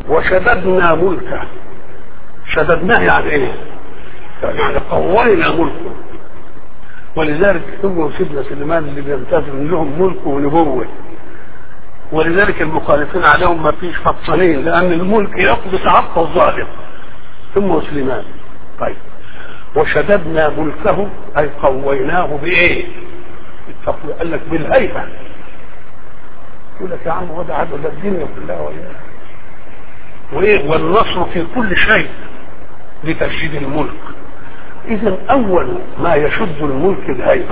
وشددنا ملكه شددناه يعني ايه؟ يعني قوينا ملكه ولذلك ثم سيدنا سليمان اللي بيمتاز ان لهم ملك ونبوه ولذلك المخالفين عليهم ما فيش فطنين لان الملك يقضي تعطى الظالم ثم سليمان طيب وشددنا ملكه اي قويناه بايه؟ قال لك بالهيبه يقول لك يا عم هو ده عدو ده الدنيا كلها وإيه وايه والنصر في كل شيء لتشديد الملك اذا اول ما يشد الملك الهيبه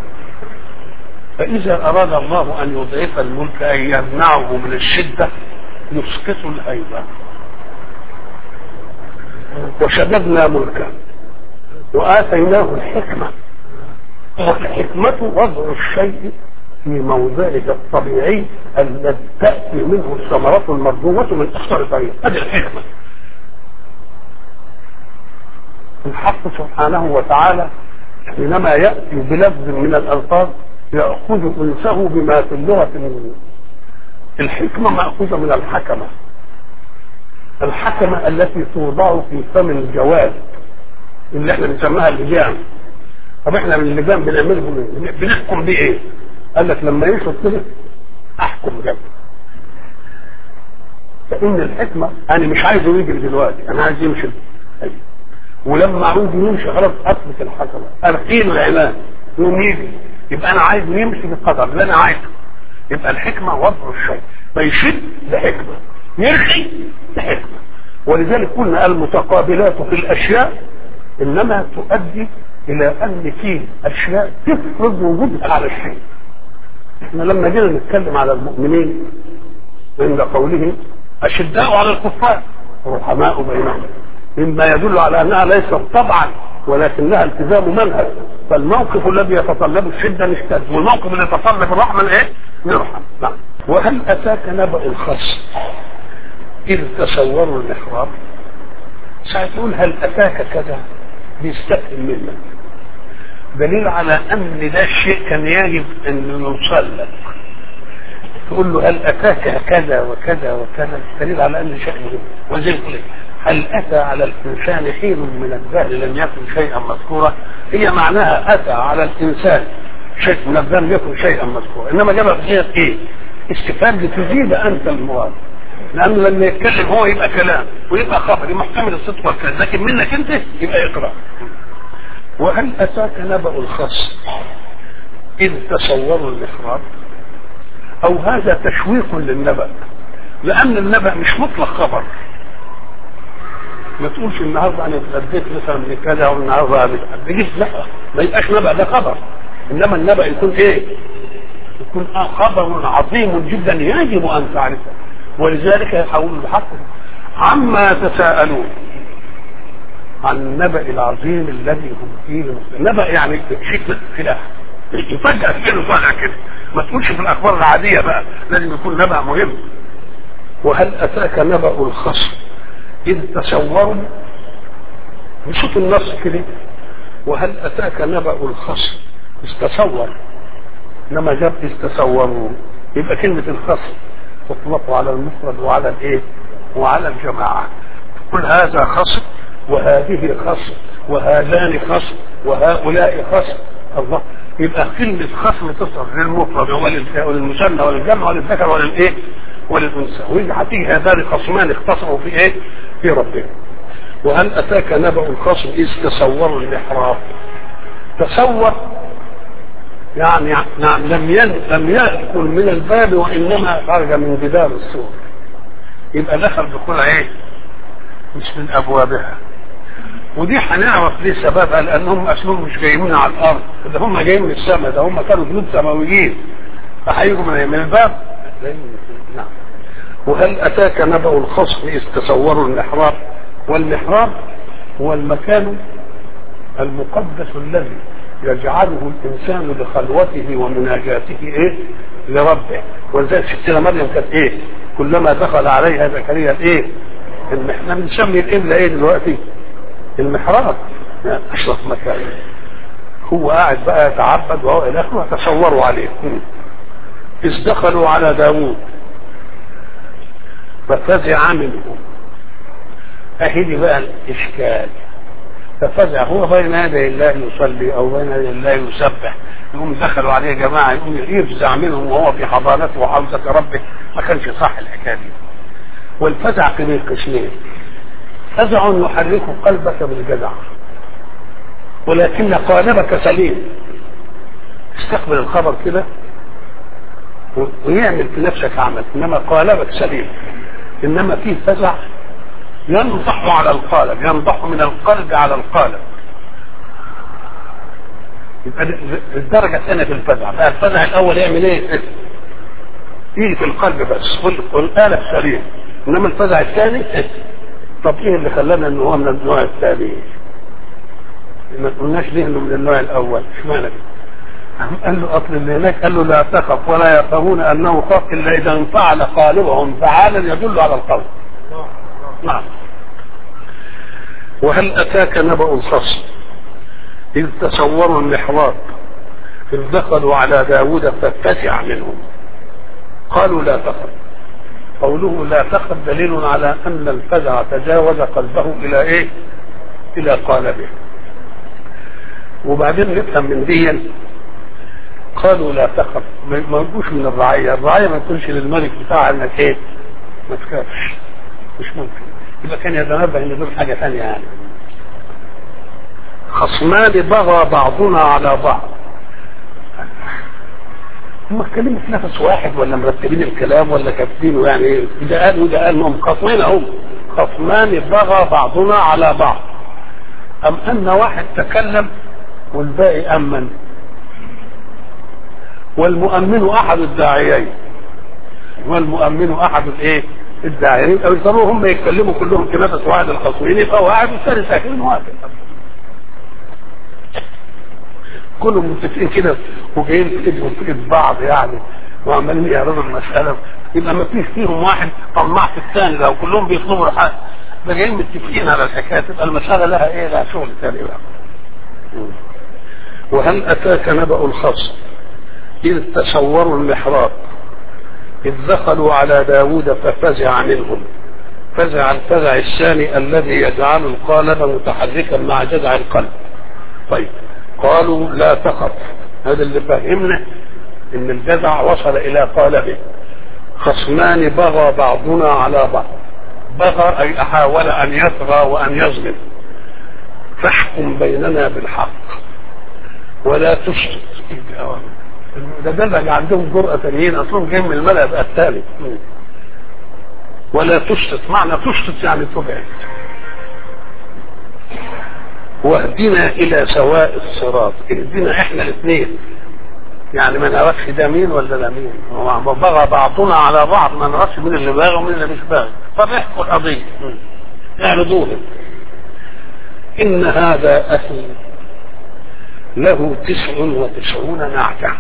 فاذا اراد الله ان يضعف الملك ان يمنعه من الشده يسقط الهيبه وشددنا ملكه واتيناه الحكمه والحكمه وضع الشيء في موضعه الطبيعي الذي تاتي منه الثمرات المرجوه من اكثر طريق هذه الحكمه الحق سبحانه وتعالى حينما ياتي بلفظ من الالفاظ ياخذ انسه بما في اللغه من الحكمه ماخوذه من الحكمه الحكمه التي توضع في فم الجواد اللي احنا بنسميها اللجام طب احنا من اللجام بنعمله بنحكم بيه ايه؟ قال لك لما يشرب كده احكم جنبه فان الحكمه انا مش عايزه يجري دلوقتي انا عايز يمشي أيوه. ولما عاوز يمشي خلاص اثبت الحكمه ارقين العنان يقوم يجي يبقى انا عايز يمشي بالقدر اللي انا عايزه يبقى الحكمه وضع الشيء فيشد لحكمه يرخي لحكمه ولذلك قلنا المتقابلات في الاشياء انما تؤدي الى ان في اشياء تفرض وجودها على الشيء احنا لما جينا نتكلم على المؤمنين عند قوله اشداء على الكفار رحماء بينهم مما يدل على انها ليست طبعا ولكنها التزام منهج فالموقف الذي يتطلب الشده نشتد والموقف اللي يتطلب الرحمه ايه؟ نرحم نعم وهل اتاك نبأ الخصم اذ تصوروا المحراب ساعة تقول هل اتاك كذا بيستفهم منك دليل على ان ده الشيء كان يجب ان يوصل لك تقول له هل اتاك كذا وكذا وكذا دليل على ان شيء مهم وزي يقول هل اتى على الانسان حين من الدهر لم يكن شيئا مذكورا هي معناها اتى على الانسان شيء من الدهر لم يكن شيئا مذكورا انما جابها في صيغه ايه؟ استفهام لتزيد انت المراد لانه لما يتكلم هو يبقى كلام ويبقى خبر يبقى محتمل الصدق والكذب لكن منك انت يبقى اقرا وهل اتاك نبأ الخصم اذ تصوروا المحراب او هذا تشويق للنبأ لان النبأ مش مطلق خبر ما تقولش النهارده انا اتغديت مثلا من كذا والنهارده بجيب لا ما يبقاش نبأ ده خبر انما النبأ يكون ايه؟ يكون خبر عظيم جدا يجب ان تعرفه ولذلك يحول الحق عما يتساءلون عن النبأ العظيم الذي هم فيه نبأ يعني شيء خلاف يفاجأ كده طالع كده ما تقولش في الاخبار العاديه بقى لازم يكون نبأ مهم وهل اتاك نبأ الخصم اذ تصوروا نشوف النص كده وهل اتاك نبأ الخصم استصور انما جاب استصوروا يبقى كلمه الخصم تطلق على المفرد وعلى الايه وعلى الجماعه كل هذا خصم وهذه خصم وهذان خصم وهؤلاء خصم الله يبقى كلمة خصم تصرف للمفرد وللمثنى وللجمع وللذكر وللايه؟ وللانثى وإذا هتيجي هذان خصمان اختصموا في ايه؟ في ربهم. وهل اتاك نبأ الخصم اذ تصوروا المحراب؟ تصور يعني نعم لم لم يدخل من الباب وانما خرج من جدار السور. يبقى دخل دخول ايه؟ مش من ابوابها. ودي هنعرف ليه سببها لانهم اصلهم مش جايين من على الارض ده هم جايين من السماء ده هم كانوا جنود سماويين فهيجوا من من الباب نعم وهل اتاك نبأ الخصم اذ تصوروا المحراب والمحراب هو المكان المقدس الذي يجعله الانسان لخلوته ومناجاته ايه لربه ولذلك ستنا مريم كانت ايه كلما دخل عليها زكريا ايه احنا بنسمي القبله ايه دلوقتي المحراب اشرف مكان هو قاعد بقى يتعبد وهو الى اخره تصوروا عليه اذ دخلوا على داوود ففزع منهم أهدي بقى الإشكال ففزع هو بين يدي الله يصلي أو بين يدي الله يسبح يقوم دخلوا عليه جماعة يقوم يفزع منهم وهو في حضانته وحوزة ربه ما كانش صح الحكاية دي والفزع كبير قسمين فزع يحرك قلبك بالجزع ولكن قالبك سليم استقبل الخبر كده ويعمل في نفسك عمل انما قالبك سليم انما فيه فزع ينضح على القالب ينضح من القلب على القالب يبقى الدرجة الثانية في الفزع بقى الفزع الأول يعمل إيه؟ يجي في القلب بس والقالب سليم إنما الفزع الثاني طب إيه اللي خلانا إن هو من النوع الثاني؟ ما قلناش ليه إنه من النوع الأول؟ اشمعنى قال له أصل اللي هناك قال له لا تخف ولا يفهمون أنه خاف إلا إذا انفعل قالبهم فعالا يدل على القول نعم وهل أتاك نبأ الخصم إذ تصوروا المحراب إذ دخلوا على داود فاتسع منهم قالوا لا تخف قوله لا تخف دليل على أن الفزع تجاوز قلبه إلى إيه إلى قالبه وبعدين نفهم من دي قالوا لا تخف ما يجوش من الرعية الرعية ما تقولش للملك بتاعها انك ايه ما تخافش مش ممكن يبقى كان يتنبه ان دول حاجة ثانية يعني خصمان بغى بعضنا على بعض هم اتكلموا في نفس واحد ولا مرتبين الكلام ولا كاتبينه يعني ده قال وده قال هم خصمين اهم خصمان بغى بعضنا على بعض ام ان واحد تكلم والباقي امن والمؤمن احد الداعيين والمؤمن احد الايه الداعيين او يضطروا هم يتكلموا كلهم في نفس واحد الخصمين فهو قاعد والثاني ساكن واقف كلهم متفقين كده وجايين في ايدهم في ايد بعض يعني وعمالين يعرضوا المساله يبقى ما فيش فيهم واحد طماع في الثاني لو كلهم بيطلبوا الحق ده جايين متفقين على الحكايه تبقى المساله لها ايه لها شغل ثاني بقى وهل اتاك نبأ الخصم إذ تصوروا المحراب إذ دخلوا على داود ففزع منهم فزع الفزع الثاني الذي يجعل القالب متحركا مع جذع القلب طيب قالوا لا تخف هذا اللي فهمنا ان الجذع وصل الى قالبه خصمان بغى بعضنا على بعض بغى اي حاول ان يطغى وان يظلم فاحكم بيننا بالحق ولا تشرك ده دلج عندهم جرأة تانيين اصلهم جايين من الملأ بقى الثالث ولا تشتت معنى تشتت يعني تبعد واهدنا الى سواء الصراط اهدنا احنا الاثنين يعني ما نعرفش ده مين ولا ده مين بغى بعضنا على بعض ما نعرفش مين اللي باغي ومين اللي مش باغي طب احكوا القضيه اعرضوها ان هذا اخي له تسع وتسعون نعجه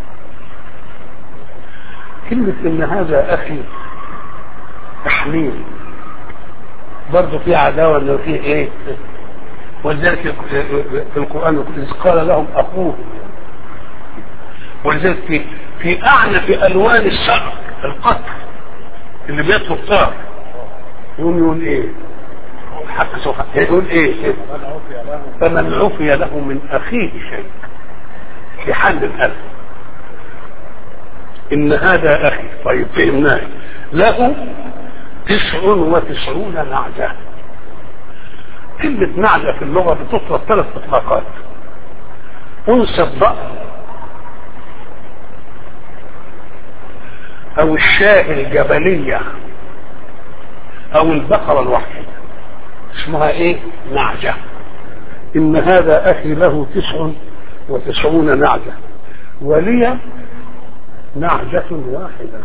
كلمة إن هذا أخي تحميل برضه في عداوة إنه فيه إيه؟ ولذلك في القرآن إذ قال لهم أخوه ولذلك في في أعنف ألوان الشر القتل اللي بيطلب طار يقول يقول إيه؟ حق سوف يقول إيه؟ فمن عفي له من أخيه شيء في حل الألف ان هذا اخي طيب فهمناه له تسع وتسعون نعجة كلمة نعجة في اللغة بتطلق ثلاث اطلاقات انثى الضأن او الشاه الجبلية او البقرة الوحيدة اسمها ايه نعجة ان هذا اخي له تسع وتسعون نعجة ولي نعجة واحدة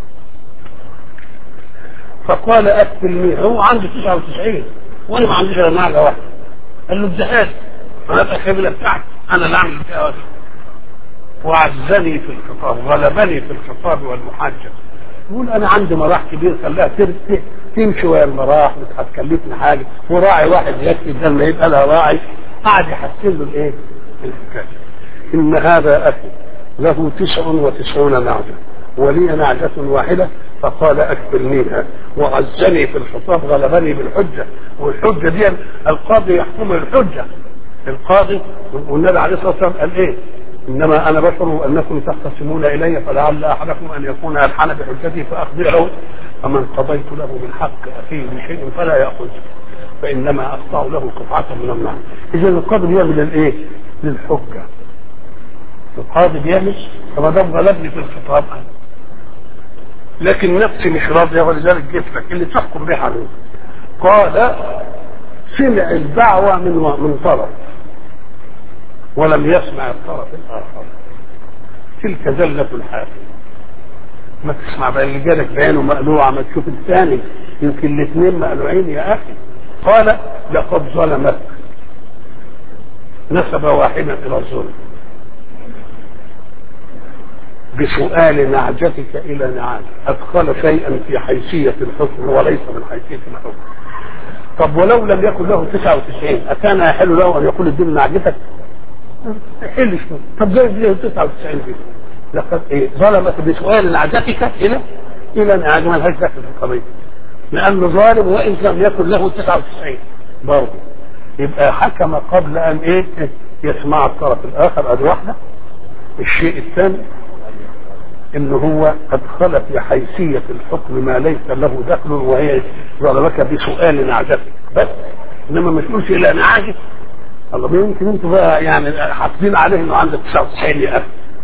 فقال أكلني هو عنده 99 وأنا ما عنديش إلا نعجة واحدة قال له ادهاني أنا أبقى الخبلة بتاعتي أنا اللي أعمل فيها واحدة وعزني في الخطاب غلبني في الخطاب والمحجة يقول أنا عندي مراح كبير خلاها تمشي ويا المراح مش هتكلفني حاجة وراعي واحد يكفي بدل ما يبقى لها راعي قعد يحسن له الإيه؟ الحكاية إن هذا أخي له تسع وتسعون نعجة ولي نعجة واحدة فقال اكفلنيها وعزني في الخطاب غلبني بالحجه والحجه دي القاضي يحكم الحجه القاضي والنبي عليه الصلاه والسلام قال ايه؟ انما انا بشر وانكم تختصمون الي فلعل احدكم ان يكون الحن بحجتي فاقضي له فمن قضيت له بالحق اخيه بشيء فلا ياخذه فانما اقطع له قطعه من النار اذا القاضي بيعمل الايه؟ للحجه القاضي بيعمل فما دام غلبني في الخطاب لكن نفسي مش راضيه ولذلك جيت لك اللي تحكم به عليه قال سمع الدعوه من من طرف ولم يسمع الطرف الاخر تلك زله الحاكم ما تسمع بقى اللي جالك بعينه مقلوعه ما تشوف الثاني يمكن الاثنين مقلوعين يا اخي قال لقد ظلمك نسب واحدا الى الظلم بسؤال نعجتك الى نعاج ادخل شيئا في حيثيه الحكم وليس من حيثيه الحكم طب ولو لم يكن له 99 اكان يحل له ان يقول اديني نعجتك؟ حلش طب جايب له 99 دي لقد ايه ظلمك بسؤال نعجتك الى الى نعاج ما لهاش دخل في القضيه لانه ظالم وان لم يكن له 99 برضه يبقى حكم قبل ان ايه يسمع الطرف الاخر ادي واحده الشيء الثاني ان هو ادخل في حيثيه الحكم ما ليس له دخل وهي ظلمك بسؤال نعجتك بس انما ما تقولش لا انا عاجز الله ما يمكن انتوا بقى يعني حافظين عليه انه عندك 99 يا اخي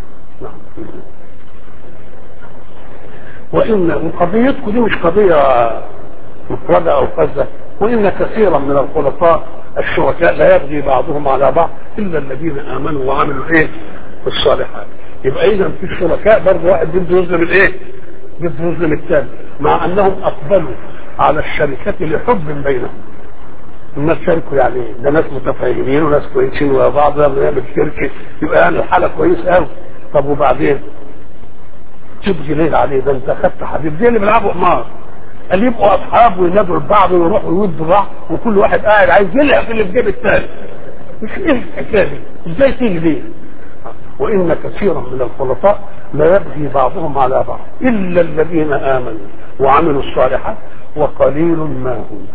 وان قضيتكم دي مش قضيه مفرده او فذه وان كثيرا من الخلطاء الشركاء لا يبغي بعضهم على بعض الا الذين امنوا وعملوا ايه الصالحات يبقى اذا في الشركاء برضه واحد بده يظلم الايه؟ بده يظلم الثاني مع انهم اقبلوا على الشركه لحب بينهم الناس شاركوا يعني ده ناس متفاهمين وناس كويسين ويا بعض نعمل شركه يبقى يعني الحاله كويسه قوي طب وبعدين تبغي ليل عليه ده انت اخدت حبيب زي اللي بيلعبوا قمار قال يبقوا اصحاب وينادوا لبعض ويروحوا يودوا بعض وكل واحد قاعد عايز يلعب في اللي في جيب الثاني مش ايه الحكايه دي؟ ازاي تيجي دي؟ وان كثيرا من الخلطاء لا يبغي بعضهم على بعض الا الذين امنوا وعملوا الصالحات وقليل ما هم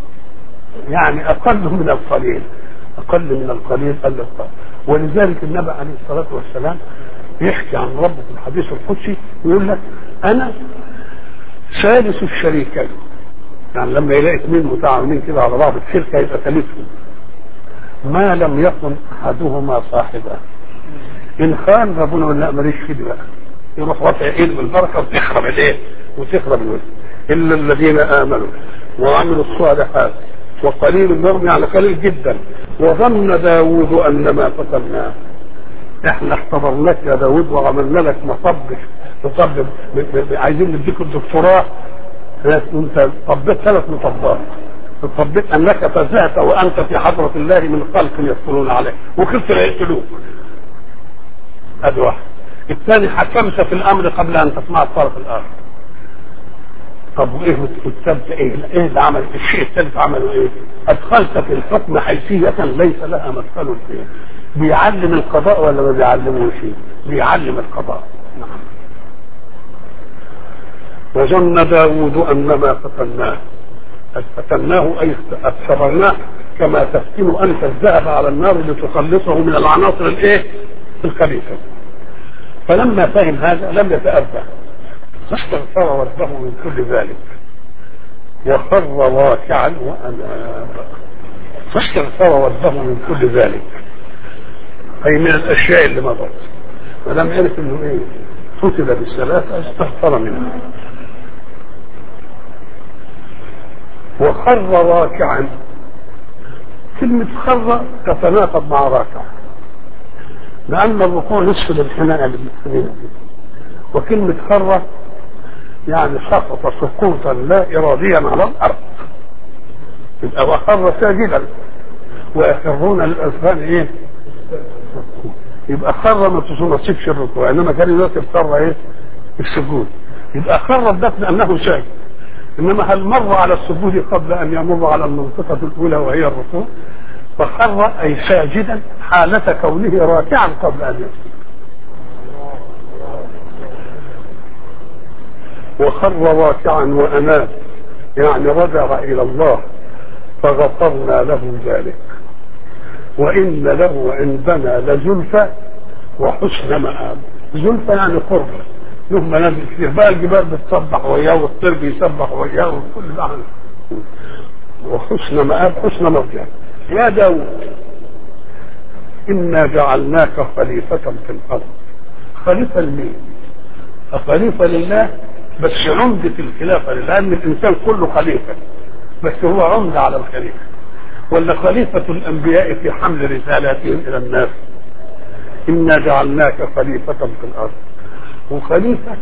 يعني اقل من القليل اقل من القليل قل القليل ولذلك النبي عليه الصلاه والسلام يحكي عن ربه في الحديث القدسي ويقول لك انا ثالث الشريكين يعني لما يلاقي اثنين متعاونين كده على بعض الشركه يبقى ثالثهم ما لم يكن احدهما صاحبه ان خان ربنا يقول لا ماليش فيه بقى يروح رافع ايده بالبركه وتخرب الايه؟ وتخرب الوزن الا الذين امنوا وعملوا الصالحات وقليل منهم يعني قليل جدا وظن داود ان ما فتناه احنا اختبرناك يا داود وعملنا لك مصب مصب عايزين نديك الدكتوراه انت طبيت ثلاث مطبات طبيت انك فزعت وانت في حضره الله من خلق يدخلون عليك وخفت لا يقتلوك ادي واحد الثاني حكمت في الامر قبل ان تسمع الطرف الاخر طب وايه والثالث ايه؟ ايه اللي عمل الشيء الثالث عمله ايه؟ ادخلت في الحكم حيثية ليس لها مدخل فيه. بيعلم القضاء ولا ما بيعلموش؟ بيعلم القضاء. نعم. وظن داود ان ما فتناه فتناه اي اختبرناه كما تفتن انت الذهب على النار لتخلصه من العناصر الايه؟ الخبيثه. فلما فهم هذا لم يتأبى فاستغفر ربه من كل ذلك وخر راكعا واناب فاستغفر ربه من كل ذلك اي من الاشياء اللي مضت فلم يعرف انه ايه فتل بالثلاثه استغفر منها وخر راكعا كلمة خر تتناقض مع راكع لأن الركوع نصف الانحناء اللي بنسميه وكلمة خر يعني سقط سقوطا لا اراديا على الارض يبقى وخر ساجدا ويخرون للاذقان ايه؟ يبقى خر ما تنصبش الركوع انما كان دلوقتي خر ايه؟ السجود يبقى خر الدفن انه ساجد انما هل مر على السجود قبل ان يمر على المنطقه الاولى وهي الركوع فخر اي ساجدا حاله كونه راكعا قبل ان يسجد وخر راكعا واناب يعني رجع الى الله فغفرنا له ذلك وان له عندنا لزلفى وحسن مآب زلفى يعني قرب له منازل كتير بقى الجبال بتسبح وياه والطير بيسبح وياه وكل ده وحسن مآب حسن مرجع يا داود إنا جعلناك خليفة في الأرض خليفة لمين؟ خليفة لله بس عمدة الخلافة لأن الإنسان كله خليفة بس هو عمدة على الخليفة ولا خليفة الأنبياء في حمل رسالاتهم إلى الناس إنا جعلناك خليفة في الأرض وخليفة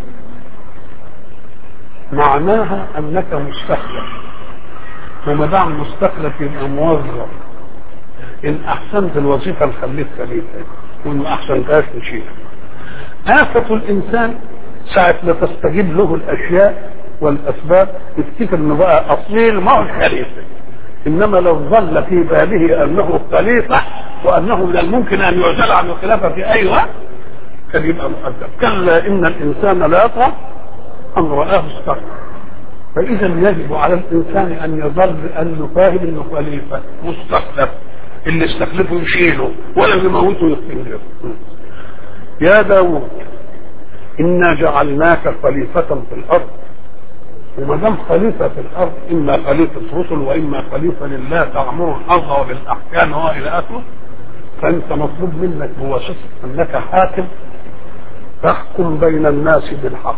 معناها أنك مستخلف وما دام مستخلف يبقى موظف إن أحسنت الوظيفة نخليك خليفة وإن ما أحسنتهاش نشيلها آفة الإنسان ساعة ما تستجيب له الأشياء والأسباب يفتكر إنه بقى أصيل ما هو خليفة إنما لو ظل في باله أنه خليفة وأنه من الممكن أن يعزل عن الخلافة في أي وقت كان يبقى مؤدب كلا إن الإنسان لا يطغى أن رآه استغنى فإذا يجب على الإنسان أن يظل أنه فاهم أنه خليفة مستخلف اللي استخلفه يشيله ولا يموته يقتله يا داود إنا جعلناك خليفة في الأرض وما دام خليفة في الأرض إما خليفة رسل وإما خليفة لله تأمر الأرض وبالأحكام وإلى آخره فأنت مطلوب منك بواسطة أنك حاكم تحكم بين الناس بالحق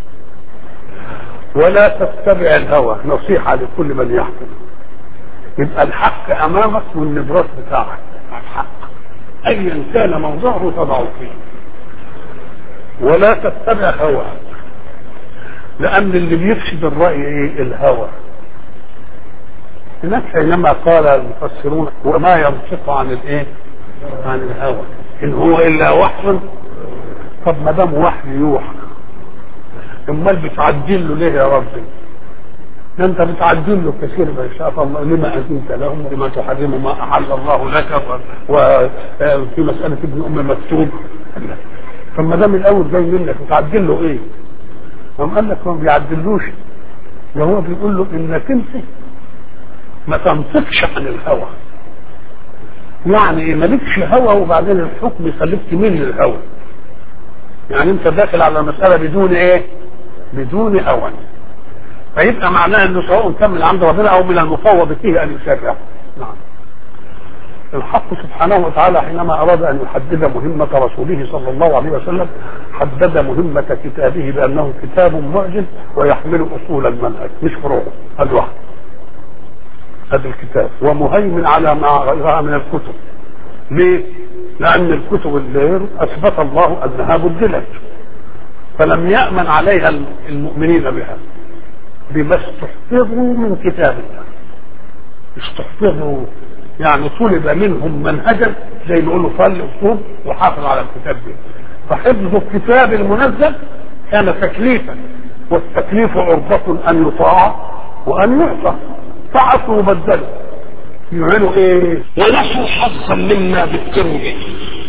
ولا تتبع الهوى نصيحة لكل من يحكم يبقى الحق أمامك والنبراس بتاعك الحق أيا كان موضعه تضعه فيه ولا تتبع هواك لأن اللي بيفسد الرأي إيه الهوى هناك حينما قال المفسرون وما ينطق عن الايه؟ عن الهوى ان هو الا وحي طب ما دام وحي يوحى امال بتعدل له ليه يا ربي؟ ده انت بتعدل له كثير ما شاء الله لما اذنت لهم لما تحرم ما احل الله لك وفي مساله ابن ام مكتوب فما دام الاول جاي منك بتعدل له ايه؟ قام قال لك ما بيعدلوش ده هو بيقول له انك انت ما تنطقش عن الهوى يعني ايه مالكش هوى وبعدين الحكم يخليك تميل للهوى يعني انت داخل على المسألة بدون ايه بدون هوى فيبقى معناه انه سواء كان من عند ربنا او من المفوض فيه ان يشرع نعم الحق سبحانه وتعالى حينما اراد ان يحدد مهمة رسوله صلى الله عليه وسلم حدد مهمة كتابه بانه كتاب معجز ويحمل اصول المنهج مش فروعه هذا واحد هذا الكتاب ومهيمن على ما غيرها من الكتب ليه؟ لأن الكتب اللي أثبت الله أنها بدلت فلم يأمن عليها المؤمنين بها بما استحفظوا من كتاب الله استحفظوا يعني طلب منهم منهجا زي ما يقولوا صلي وصوم وحافظ على الكتاب ده فحفظ الكتاب المنزل كان تكليفا والتكليف عرضة أن يطاع وأن يعصى فعصوا وبدلوا يعملوا ايه ونسوا حظا مما ذكروا به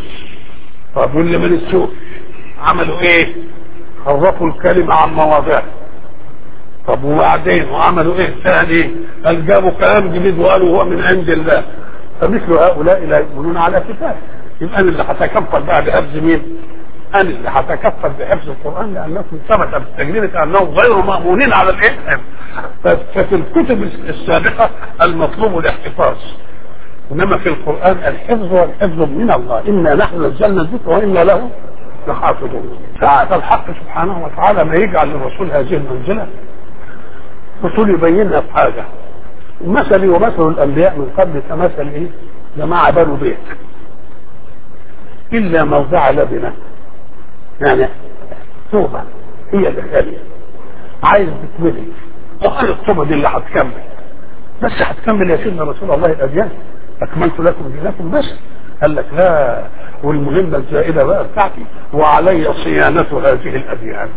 طب واللي من السوء عملوا ايه حرفوا الكلمة عن مواضعه طب وبعدين وعملوا ايه ثاني قال جابوا كلام جديد وقالوا هو من عند الله فمثل هؤلاء لا يؤمنون على كتاب يبقى انا اللي هتكفل بقى بحفظ مين؟ انا اللي هتكفل بحفظ القران لانكم ثبت بالتجربه انهم غير مامونين على الاحفاظ ففي الكتب السابقه المطلوب الاحتفاظ انما في القران الحفظ والحفظ من الله انا نحن نزلنا الذكر وانا له لحافظون ساعة الحق سبحانه وتعالى ما يجعل للرسول هذه المنزله الرسول يبينها في حاجه مثلي ومثل الانبياء من قبل كمثل ايه؟ جماعه بنوا بيت الا موضع لبنه يعني طوبة هي اللي خالية عايز تتملي وقال الطوبة دي اللي هتكمل بس هتكمل يا سيدنا رسول الله الأديان أكملت لكم دينكم بس قال لك لا والمهمة الزائدة بقى بتاعتي وعلي صيانة هذه الأديان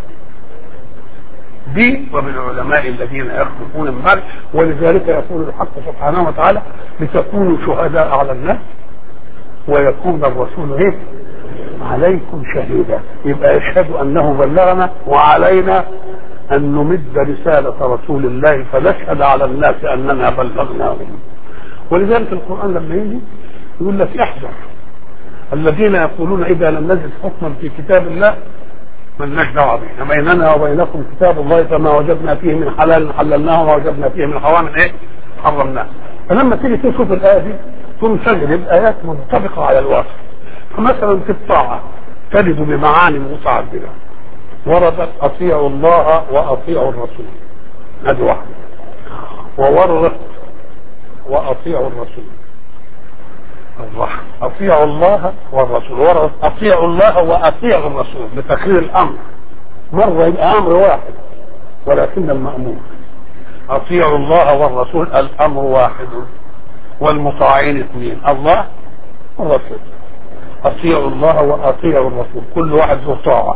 دي ومن العلماء الذين يخلقون من بعد ولذلك يقول الحق سبحانه وتعالى لتكونوا شهداء على الناس ويكون الرسول ايه عليكم شهيدا يبقى يشهد انه بلغنا وعلينا أن نمد رسالة رسول الله فنشهد على الناس أننا بلغناهم ولذلك القرآن لما يجي يقول لك احذر الذين يقولون إذا لم نجد حكما في كتاب الله ملناش دعوة به بيننا وبينكم كتاب الله فما وجدنا فيه من حلال حللناه وما وجدنا فيه من حرام ايه حرمناه فلما تيجي تشوف الآية دي تنسجل الآيات منطبقة على الواقع فمثلا في الطاعة تجد بمعاني متعددة وردت أطيعوا الله وأطيعوا الرسول هذه واحدة ووردت وأطيعوا الرسول الرحمة أطيعوا الله والرسول وردت أطيعوا الله وأطيعوا الرسول بتكرير الأمر مرة يبقى أمر واحد ولكن المأمور أطيعوا الله والرسول الأمر واحد والمطاعين اثنين الله والرسول أطيعوا الله وأطيعوا الرسول كل واحد ذو طاعة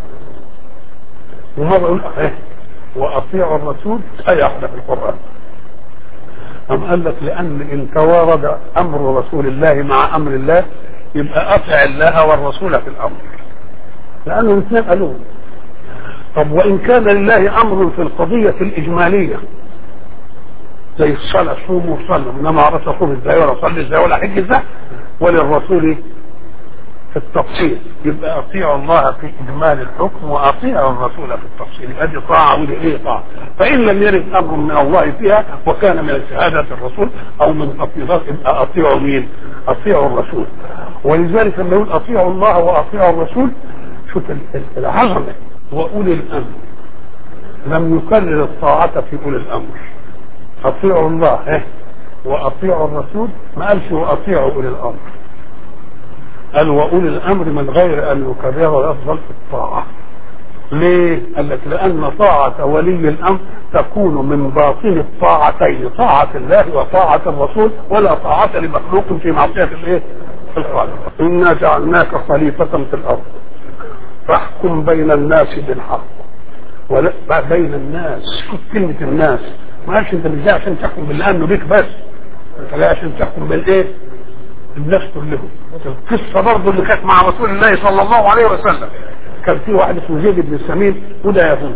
ومرة يقول إيه وأطيعوا الرسول أي واحدة في القرآن أم قال لك لأن إن توارد أمر رسول الله مع أمر الله يبقى أطع الله والرسول في الأمر لأنه الاثنين قالوا طب وإن كان لله أمر في القضية الإجمالية زي الصلاة صوموا وصلوا إنما عرفت أصوم إزاي ولا أصلي إزاي ولا حج إزاي وللرسول في التفصيل يبقى اطيعوا الله في اجمال الحكم واطيعوا الرسول في التفصيل يبقى دي طاعه ودي ايه طاعه فان لم يرد امر من الله فيها وكان من شهاده الرسول او من تفويضات يبقى اطيعوا مين؟ اطيعوا الرسول ولذلك لما يقول اطيعوا الله واطيعوا الرسول شوف العظمه واولي الامر لم يكرر الطاعه في اولي الامر اطيعوا الله إيه؟ واطيعوا الرسول ما قالش واطيعوا اولي الامر قال واولي الامر من غير ان يكرر الافضل في الطاعه ليه؟ قال لك لان طاعه ولي الامر تكون من باطن الطاعتين طاعه الله وطاعه الرسول ولا طاعه لمخلوق في معصيه الايه؟ الخالق انا جعلناك خليفه في الارض فاحكم بين الناس بالحق ولا بين الناس شوف كلمه الناس ما قالش انت مش جاي عشان تحكم بالله انه بيك بس انت جاي عشان تحكم بالايه؟ الناس كلهم القصه برضه اللي كانت مع رسول الله صلى الله عليه وسلم كان في واحد اسمه زيد بن سمين وده يهودي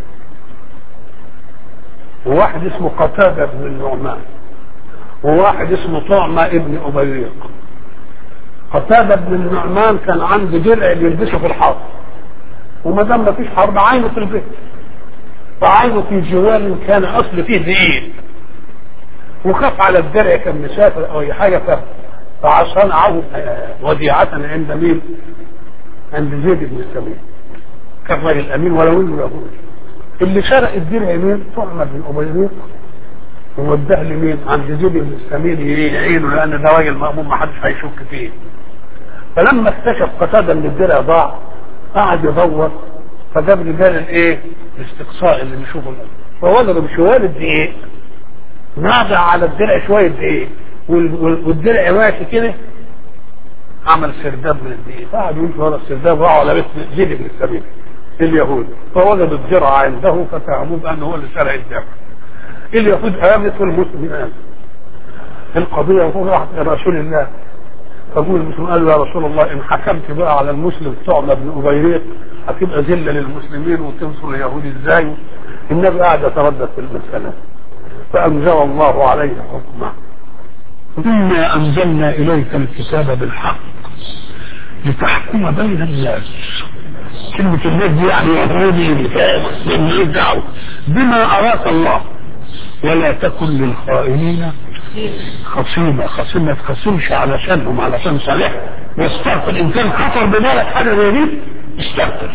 وواحد اسمه قتادة بن النعمان وواحد اسمه طعمة ابن أبيريق قتادة بن النعمان كان عنده درع بيلبسه في الحرب وما دام ما فيش حرب عينه في البيت فعينه في جوال كان أصل فيه دقيق وخاف على الدرع كان مسافر أو أي حاجة فهم فصنعه وديعة عند مين؟ عند زيد بن السمين كان راجل امين ولو انه يهودي اللي سرق الدرع مين؟ طعمة بن ابيريق ووداه لمين؟ عند زيد بن السمين يعينه لان ده راجل مأمون ما حدش هيشك فيه فلما اكتشف قتادة ان الدرع ضاع قعد يدور فجاب رجال الايه؟ الاستقصاء اللي بيشوفوا فوجدوا بشوال الدقيق نادى على الدرع شويه دقيق والدرع ماشي كده عمل سرداب من الدقيق فقعد يمشي ورا السرداب راحوا على بيت زيد بن السبيل اليهود فوجدوا الدرع عنده فتهموه بانه هو اللي سرق الدرع اليهود امنت والمسلمين امنوا القضيه وهو راحت الى رسول الله فقول المسلمين قالوا يا رسول الله ان حكمت بقى على المسلم طعمه بن ابيريق هتبقى ذله للمسلمين وتنصر اليهود ازاي؟ النبي قاعد يتردد في المساله فانزل الله عليه حكمه إنا أنزلنا إليك الكتاب بالحق لتحكم بين الناس كلمة الناس دي يعني يهودي مسلم دعوة بما أراك الله ولا تكن للخائنين خصيمة خصيمة ما تخصمش علشانهم علشان صالح يستغفر إن كان خطر ببالك حاجة زي دي استغفر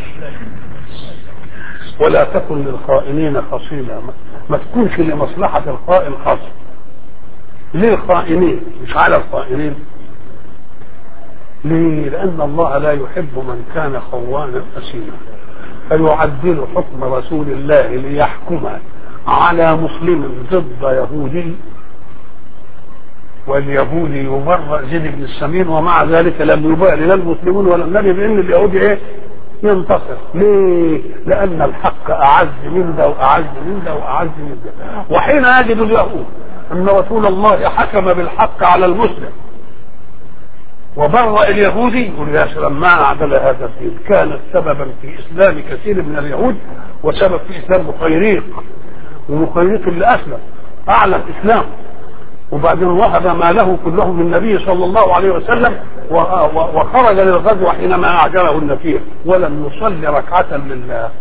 ولا تكن للخائنين خصيمة ما تكونش لمصلحة الخائن خصم ليه الخائنين مش على الخائنين ليه لأن الله لا يحب من كان خوانا أثيما فيعدل حكم رسول الله ليحكم على مسلم ضد يهودي واليهودي يبرأ زيد بن السمين ومع ذلك لم يبالي لا المسلمون ولا النبي بأن اليهودي ايه ينتصر ليه؟ لأن الحق أعز من ده وأعز من ده وأعز من ده وحين يجد اليهود أن رسول الله حكم بالحق على المسلم وبرأ اليهودي يقول يا سلام ما أعدل هذا الدين كانت سببا في إسلام كثير من اليهود وسبب في اسلام مخيريق ومخيريق اللي اسلم اعلن اسلام وبعدين وهب ماله كله للنبي صلى الله عليه وسلم وخرج للغزو حينما اعجله النفير ولم يصلي ركعه لله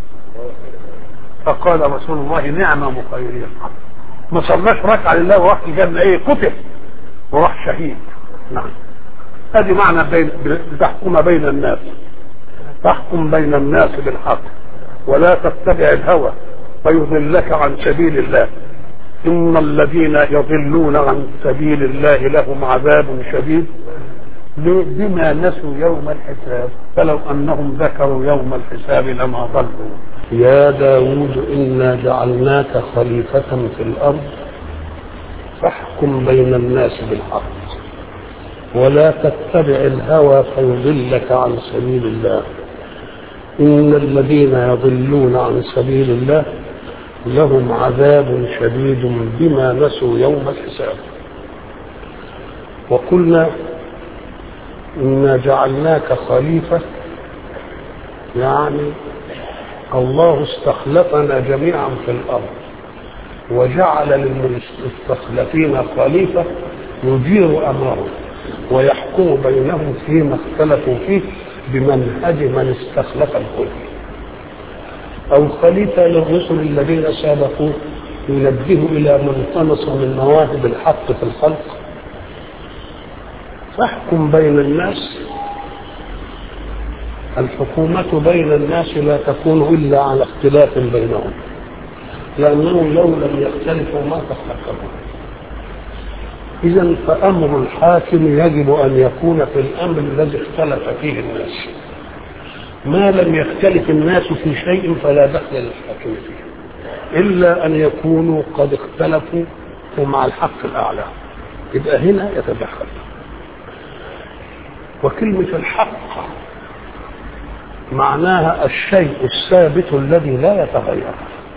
فقال رسول الله نعم مخيرين ما صلاش ركعه لله وراح الجنه ايه قتل وراح شهيد نعم هذه معنى بين تحكم بين الناس تحكم بين الناس بالحق ولا تتبع الهوى فيضلك عن سبيل الله إن الذين يضلون عن سبيل الله لهم عذاب شديد بما نسوا يوم الحساب فلو أنهم ذكروا يوم الحساب لما ضلوا يا داود إنا جعلناك خليفة في الأرض فاحكم بين الناس بالحق ولا تتبع الهوى فيضلك عن سبيل الله إن الذين يضلون عن سبيل الله لهم عذاب شديد بما نسوا يوم الحساب وقلنا إنا جعلناك خليفة يعني الله استخلفنا جميعا في الأرض وجعل للمستخلفين خليفة يدير أمرهم ويحكم بينهم فيما اختلفوا فيه بمنهج من استخلف الكل أو خليفة للرسل الذين سابقوه ينبه إلى من طمس من مواهب الحق في الخلق فاحكم بين الناس الحكومة بين الناس لا تكون إلا على اختلاف بينهم لأنهم لو لم يختلفوا ما تحكموا إذا فأمر الحاكم يجب أن يكون في الأمر الذي اختلف فيه الناس ما لم يختلف الناس في شيء فلا دخل للحاكم فيه إلا أن يكونوا قد اختلفوا ومع الحق الأعلى يبقى هنا يتدخل وكلمة الحق معناها الشيء الثابت الذي لا يتغير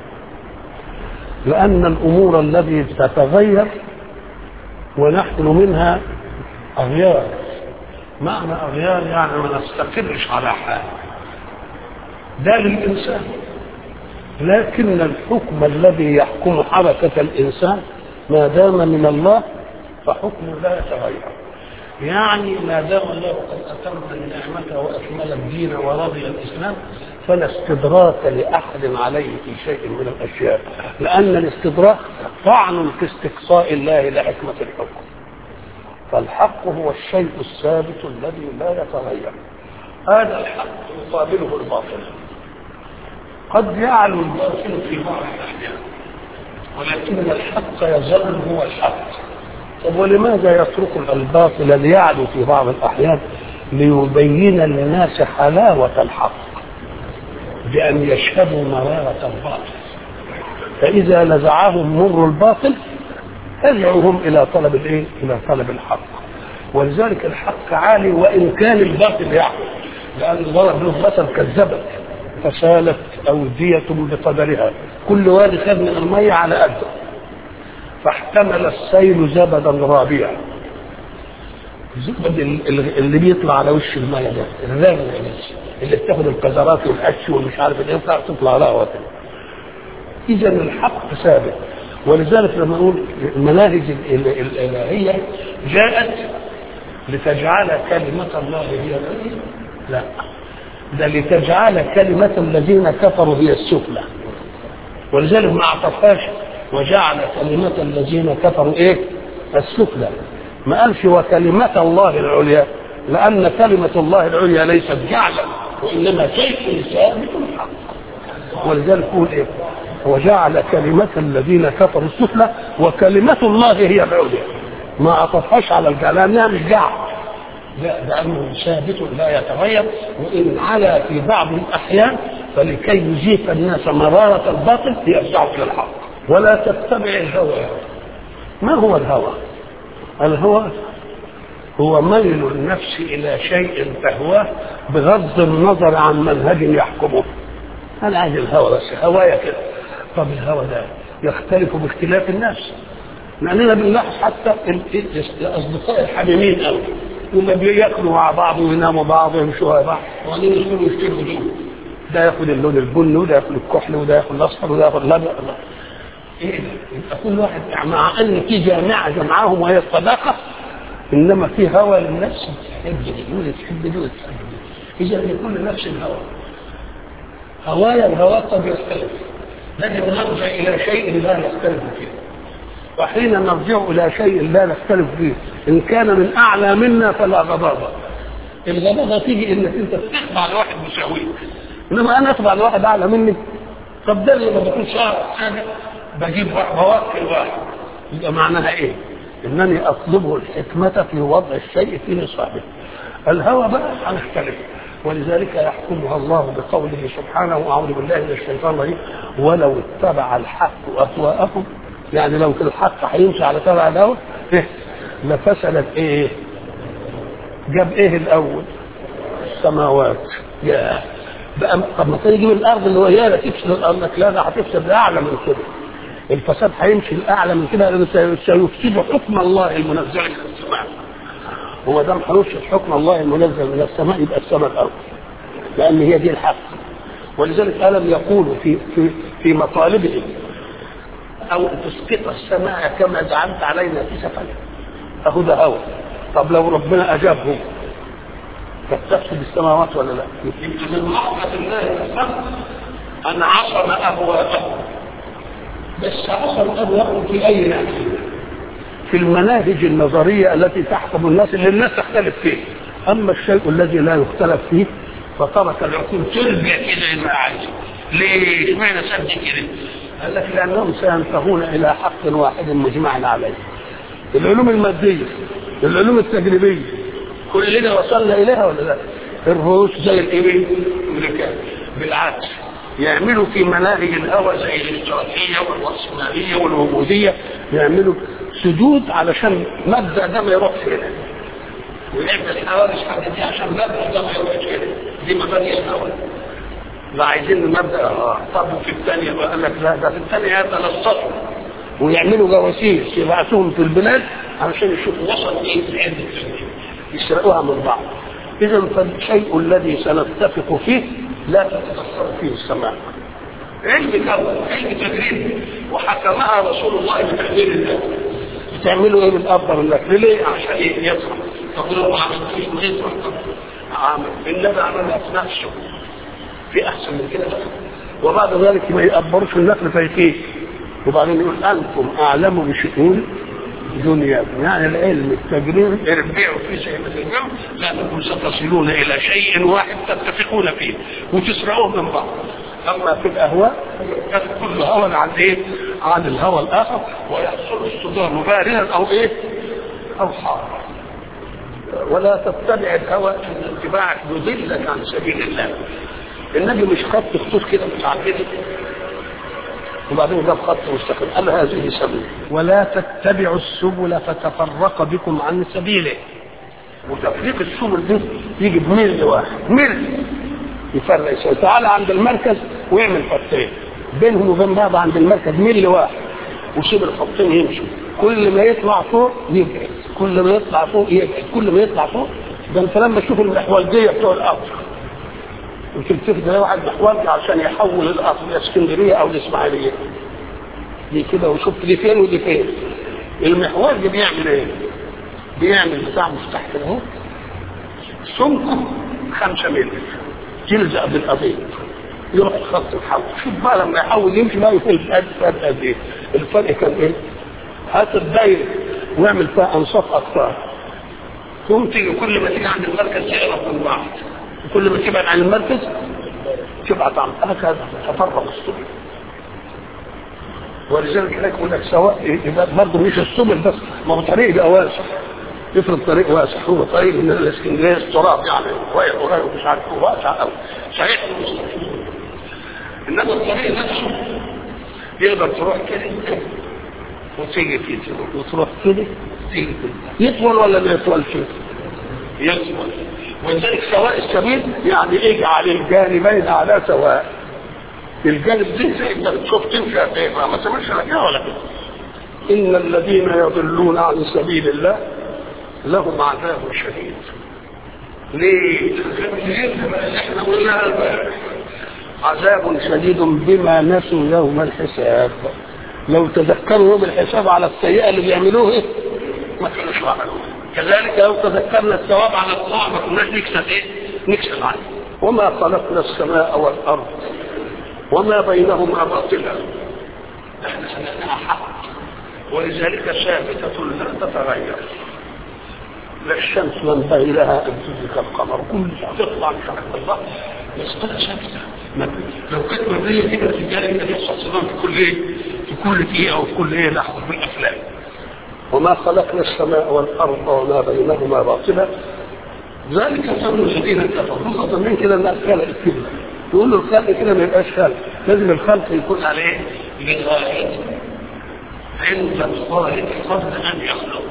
لأن الأمور التي تتغير ونحن منها أغيار معنى أغيار يعني ما نستقرش على حال ده للإنسان لكن الحكم الذي يحكم حركة الإنسان ما دام من الله فحكمه لا يتغير يعني ما دام الله قد أتم النعمة وأكمل الدين ورضي الإسلام فلا استدراك لأحد عليه في شيء من الأشياء لأن الاستدراك طعن في استقصاء الله لحكمة الحكم فالحق هو الشيء الثابت الذي لا يتغير هذا الحق يقابله الباطل قد يعلو الباطل في بعض الأحيان ولكن الحق يظل هو الحق طب ولماذا يترك الباطل ليعلو في بعض الأحيان ليبين للناس حلاوة الحق بأن يشهدوا مرارة الباطل فإذا نزعهم مر الباطل ادعوهم إلى طلب الإيه؟ إلى طلب الحق ولذلك الحق عالي وإن كان الباطل يعلو لأن ضرب له مثل كذبت فسالت أودية بقدرها كل وادي خد من المية على قده فاحتمل السيل زبدا رابيا الزبد اللي بيطلع على وش المية ده الرامي اللي بتاخد القذرات والقش والمش عارف ايه بتاع تطلع لها وقت اذا الحق ثابت ولذلك لما نقول المناهج الالهيه جاءت لتجعل كلمه الله هي العليا لا ده لتجعل كلمه الذين كفروا هي السفلى ولذلك ما اعطفهاش وجعل كلمه الذين كفروا ايه السفلى ما قالش وكلمه الله العليا لأن كلمة الله العليا ليست جعلا وإنما شيء ثابت حق ولذلك يقول إيه وجعل كلمة الذين كفروا السفلى وكلمة الله هي العليا ما عطفهاش على الجعل لأنها مش جعل لا لأنه ثابت لا يتغير وإن علا في بعض الأحيان فلكي يزيف الناس مرارة الباطل يرجعوا إلى الحق ولا تتبع الهوى ما هو الهوى؟ الهوى هو ميل النفس الى شيء تهواه بغض النظر عن منهج يحكمه انا عايز الهوى بس هوايا كده طب الهوى ده يختلف باختلاف الناس لاننا بنلاحظ حتى الاصدقاء الحميمين قوي هما بياكلوا مع بعض ويناموا بعض ويمشوا مع بعض وبعدين يدخلوا يشتروا دول ده ياخد اللون البني وده ياخد الكحل وده ياخد الاصفر وده ياخد الابيض ايه ده؟ يبقى كل واحد مع ان في جامعه جمعاهم وهي الصداقه انما في هوى للنفس تحب دي ودي تحب دي ودي تحب دي اذا لكل نفس هوى هوايا الهوى قد يختلف لكن نرجع الى شيء لا نختلف فيه وحين نرجع الى شيء لا نختلف فيه ان كان من اعلى منا فلا غضاضه الغضاضه تيجي انك انت تخضع لواحد مساويك انما انا اخضع لواحد اعلى مني طب ده لما بكون شاعر حاجه بجيب بوكل واحد يبقى معناها ايه؟ انني اطلبه الحكمه في وضع الشيء في نصابه الهوى بقى هنختلف ولذلك يحكمها الله بقوله سبحانه اعوذ بالله من الشيطان الرجيم ولو اتبع الحق اهواءهم يعني لو في الحق هيمشي على تبع الهوى إيه؟ لفسدت ايه؟ جاب ايه الاول؟ السماوات يا بقى طب ما تيجي من الارض اللي هو يا تفسد الارض لك لا ده هتفسد اعلى من كده الفساد هيمشي الاعلى من كده لانه سيفسد حكم الله المنزل من السماء وما دام هيفسد حكم الله المنزل من السماء يبقى السماء الارض لان هي دي الحق ولذلك الم يقولوا في في في مطالبهم او تسقط السماء كما زعمت علينا كسفا اهو ده هوى طب لو ربنا اجابهم تستفسد السماوات ولا لا؟ يمكن من رحمة الله أن عصم أهواءهم بس عصم أهواءهم في أي ناس؟ في المناهج النظرية التي تحكم الناس اللي الناس تختلف فيه أما الشيء الذي لا يختلف فيه فترك العقول ترجع كده ما عايز ليه؟ اشمعنى سد كده؟ قال لك لأنهم سينتهون إلى حق واحد مجمع عليه العلوم المادية العلوم التجريبية كلنا وصلنا اليها ولا لا؟ الروس زي الايه؟ الامريكان بالعكس يعملوا في مناهج الهوى زي الاشتراكيه والراسماليه والوجوديه يعملوا سدود علشان مبدا ده ما يروحش هنا ويعمل حوادث حديثيه عشان مبدا ده ما يروحش هنا دي مبادئ الهوى لا عايزين المبدا اه طب في الثانيه بقى قال لك لا ده في الثانيه يتلصصوا ويعملوا جواسيس يبعثوهم في البلاد علشان يشوفوا وصل ايه في العلم الثانيه يسرقوها من بعض اذا فالشيء الذي سنتفق فيه لا تتاثر فيه السماء علم الاول علم تدريب وحكمها رسول الله بتقدير الله بتعملوا ايه بالافضل الاكل ليه عشان ايه يصح تقول له ما عملتوش ما يصح عمل النبي عملها في نفسه في احسن من كده بقى وبعد ذلك ما يقبروش النقل فيكيه وبعدين يقول انتم اعلم بشؤون دنياكم يعني العلم التجريب اربعوا في شيء من العلم لانكم ستصلون الى شيء واحد تتفقون فيه وتسرعوه من بعض اما في الاهواء كان كل هوى عن ايه؟ عن الهوى الاخر ويحصل الصدام باردا او ايه؟ او حارا ولا تتبع الهوى ان اتباعك يضلك عن سبيل الله النبي مش خط خطوط كده متعدده وبعدين جاب خط مستقيم قال هذه سبيل ولا تتبعوا السبل فتفرق بكم عن سبيله وتفريق السبل دي يجي بميل واحد ميل يفرق يسوي تعالى عند المركز ويعمل خطين بينهم وبين بعض عند المركز ميل واحد وسيب الخطين يمشوا كل ما يطلع فوق يبعد كل ما يطلع فوق يبعد كل ما يطلع فوق ده انت لما تشوف المحورجيه بتوع الارض وتلتفت تلاقي واحد محورج عشان يحول الارض لاسكندريه او الاسماعيليه دي كده وشفت دي فين ودي فين المحورج بيعمل ايه؟ بيعمل بتاع مفتاح كده اهو سمكه خمسة متر يلزق بالقضيب يروح خط الحول شوف بقى لما يحاول يمشي بقى يكون الفرق قد ايه الفرق كان ايه هات الدايره واعمل فيها انصاف اقطار ثم تيجي كل ما تيجي عند المركز تعرف من بعض كل ما تبعد عن المركز تبعد عن هكذا تفرق السبل ولذلك هناك يقول لك سواء يبقى برضه مش السبل بس ما هو طريق يبقى واسع يفرض طريق واسع هو طريق من الاسكندريه التراب يعني رايح ورايح ومش عارف هو واسع قوي صحيح انما الطريق نفسه يقدر تروح كده وتيجي كده وتروح كده تيجي كده يطول ولا ما يطولش؟ يطول ولذلك سواء السبيل يعني اجعل الجانبين على سواء الجانب دي زي ما بتشوف تمشي فين ما تمشي لا كده ولا كده ان الذين يضلون عن سبيل الله لهم عذاب شديد ليه؟ احنا قلنا البارح عذاب شديد بما نسوا يوم الحساب لو تذكروا يوم الحساب على السيئة اللي بيعملوه ما كانوش عملوها كذلك لو تذكرنا الثواب على الطاعة ما كناش نكسب ايه؟ نكسب عنه وما خلقنا السماء والأرض وما بينهما باطلا احنا خلقناها حق ولذلك ثابتة لا تتغير لا الشمس ينبغي لها ان تدرك القمر كل تطلع مش عارف الله مسألة ثابتة لو كانت مبنية كده في الجانب النبي صلى الله عليه وسلم في كل ايه؟ في كل دقيقة وفي كل ايه لحظة في الأفلام وما خلقنا السماء والأرض وما بينهما باطلا ذلك ظن الذين كفروا ظنين كده انها خلقت كده يقول له الخلق كده ما يبقاش خلق لازم الخلق يكون على ايه؟ لغاية عند الخالق قبل ان يخلق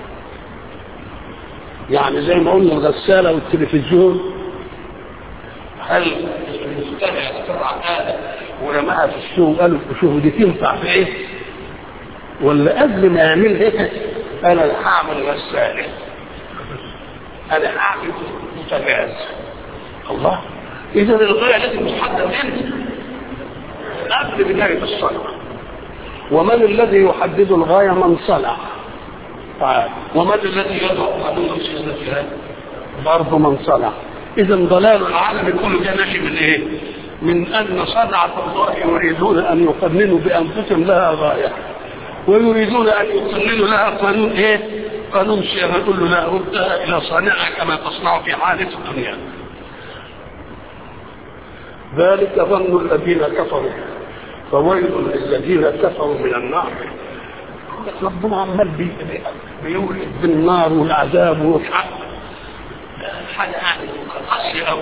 يعني زي ما قلنا الغسالة والتلفزيون هل المخترع اخترع آلة ورماها في السوق قالوا شوفوا دي تنفع في ايه؟ ولا قبل ما يعملها انا هعمل غسالة انا هعمل بوتاجاز الله اذا الغاية لازم تحدد امتى؟ قبل بداية الصنعة ومن الذي يحدد الغاية من صنع تعالى ومن الذي يضع قانون صيانتها برضه من صنع اذا ضلال العالم كله ده ناشئ من ايه من ان صنعة الله يريدون ان يقننوا بانفسهم لها غاية ويريدون ان يقننوا لها قانون ايه قانون صيانة يقول له لا ردها الى صانعها كما تصنع في حالة الدنيا ذلك ظن الذين كفروا فويل للذين كفروا من النار ربنا عمال بي بيولد بالنار والعذاب والحق حاجه يعني قاسيه قوي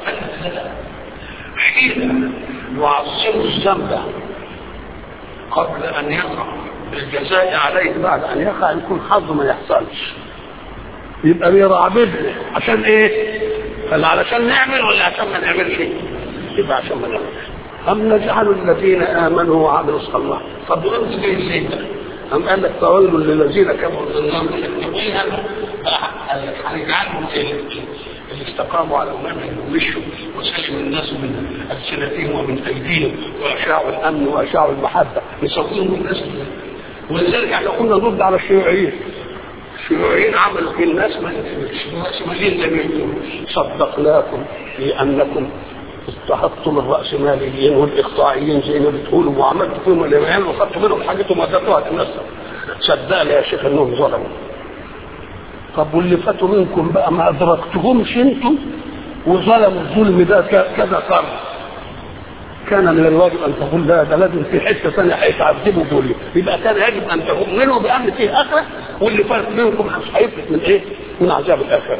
حين يعظموا الذنب قبل ان يقع الجزاء عليه بعد ان يقع يكون حظه ما يحصلش يبقى بيرعبدنا عشان ايه؟ قال علشان نعمل ولا عشان ما نعملش؟ يبقى عشان ما نعملش أم نجعل الذين آمنوا وعملوا الصالحات طب وأنت جاي ازاي ده؟ أم قال لك فويل للذين كفروا من النار هنجعلهم اللي استقاموا على أمامهم ومشوا وسلم الناس من ألسنتهم ومن أيديهم وأشاعوا الأمن وأشاعوا المحبة نسويهم الناس ولذلك احنا كنا نرد على الشيوعيين الشيوعيين عملوا في الناس الناس مالين زي صدقناكم لأنكم استحقتم الرأسماليين والإقطاعيين زي ما بتقولوا وعملتوا فيهم الإيمان وخدتوا منهم حاجتهم ودتوها تنسى صدقني يا شيخ إنهم ظلموا طب واللي فاتوا منكم بقى ما أدركتهمش أنتم وظلموا الظلم ده كذا قرن كان من الواجب ان تقول لا ده لازم في حته ثانيه هيتعذبوا دول يبقى كان يجب ان تؤمنوا بان فيه اخره واللي فات منكم مش هيفلت من ايه؟ من عذاب الاخره.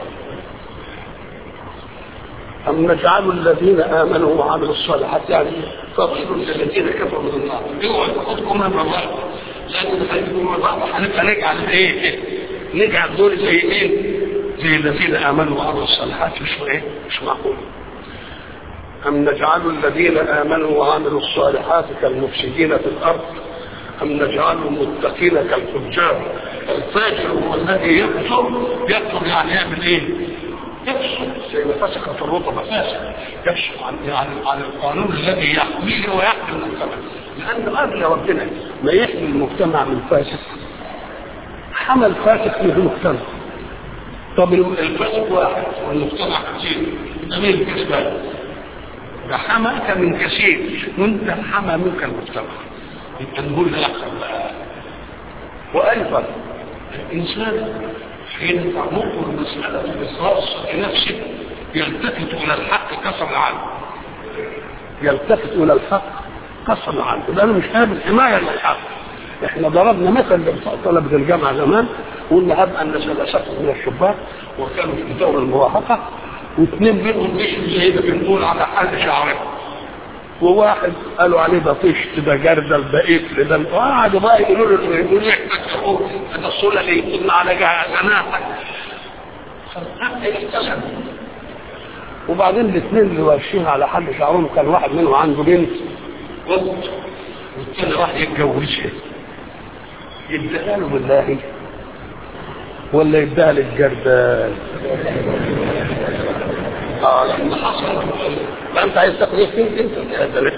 أم نجعل الذين آمنوا وعملوا الصالحات يعني فضيل للذين كفروا من النار اوعوا تاخدكم من الله لكن خليكم من الله هنبقى نجعل ايه؟ نجعل دول زي ايه؟ زي الذين آمنوا وعملوا الصالحات مش ايه؟ مش معقول أم نجعل الذين آمنوا وعملوا الصالحات كالمفسدين في الأرض أم نجعل المتقين كالفجار الفاجر هو الذي يكفر يكفر يعني يعمل ايه؟ يفسد زي ما فسخت الرطبة فاسد يفسد عن عن عن القانون الذي يحميه ويحمي المجتمع لأنه قبل ربنا ما يحمي المجتمع من فاسد حمى الفاسد في المجتمع طب الفاسد واحد والمجتمع كثير ده مين الكسبان؟ ده حماك من كثير وانت حمى منك المجتمع يبقى نقول لا بقى وايضا الانسان حين تعمقه المسألة الإخلاص لنفسه يلتفت إلى الحق كسر عنه يلتفت إلى الحق كسر عنه لأنه مش قابل حماية للحق احنا ضربنا مثل طلبة الجامعة زمان وقلنا هب أن ثلاثة من الشباب وكانوا في دور المراهقة واثنين منهم مشوا زي ما بنقول على حل شعرهم وواحد قالوا عليه ده طشت ده جردل ده قفل ده وقعدوا بقى يقولوا له يقولوا يحتكروا ده الصوله اللي يكون على جناحك وبعدين الاثنين اللي ماشيين على حل شعرهم كان واحد منهم عنده بنت قط والثاني راح يتجوزها يديها له بالله ولا يديها للجردال اه لما حصل ما انت عايز تاخد ايه فين انت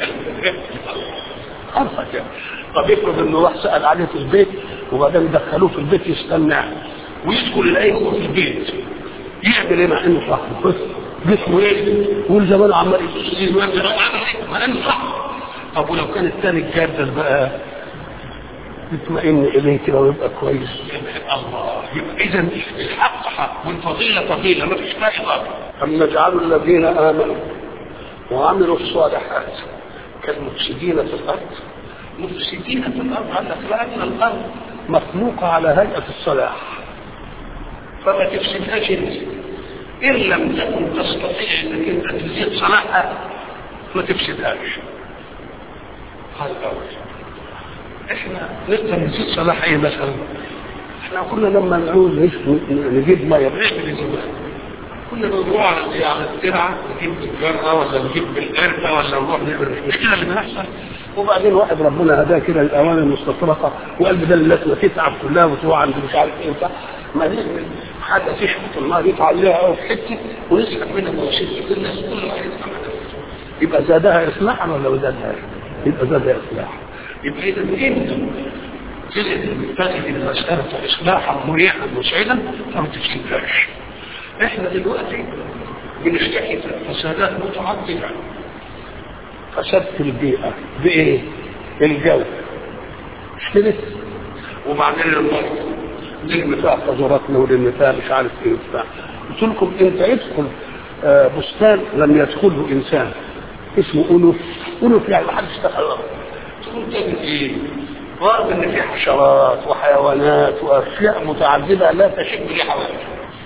عارفك يعني طب افرض انه راح سال عليه في البيت وبعدين دخلوه في البيت يستناه ويدخل يلاقيه هو في البيت يعمل ايه مع انه صاحبه جسمه ايه والزمان عمال يسير ما انه صح طب ولو كان الثاني اتجدد بقى يطمئن اليه كده ويبقى كويس الله يبقى اذا الحق حق والفضيله فضيله ما فيش فايده ام نجعل الذين امنوا وعملوا الصالحات كالمفسدين في الارض مفسدين في الارض قال لك لان الارض مخلوقه على هيئه الصلاح فما تفسدهاش انت ان لم تكن تستطيع انك انت تزيد صلاحها ما تفسدهاش هذا اول احنا نقدر نزيد صلاح ايه مثلا احنا كنا لما نعوز نجيب ميه بنعمل ازاي كنا بنروح على على الترعه نجيب بالجره ولا نجيب بالقرفه ولا نروح نعمل مش كده اللي بيحصل وبعدين واحد ربنا هداه كده الاوان المستطرقه وقال بدل الناس ما تتعب كلها وتروح عند مش عارف ايه وبتاع ما نعمل حاجه تشفط النار يطلع عليها قوي في حته ونسحب منها مواسير الناس كل واحد يبقى زادها اصلاحا ولا ما زادهاش؟ يبقى زادها اصلاحا يبقى اذا انت تجد المسألة إصلاحا مريحا مسعدا فما تفسدهاش. احنا دلوقتي بنشتكي فسادات متعددة. فساد في البيئة بإيه؟ الجو. مش كده؟ وبعدين المرض نرمي فيها قذراتنا ونرمي فيها مش عارف ايه وبتاع. قلت لكم انت ادخل آه بستان لم يدخله انسان اسمه انف انف يعني ما حدش دخل تكون تجد ايه؟ رغم ان في حشرات وحيوانات واشياء متعدده لا تشد لحواليه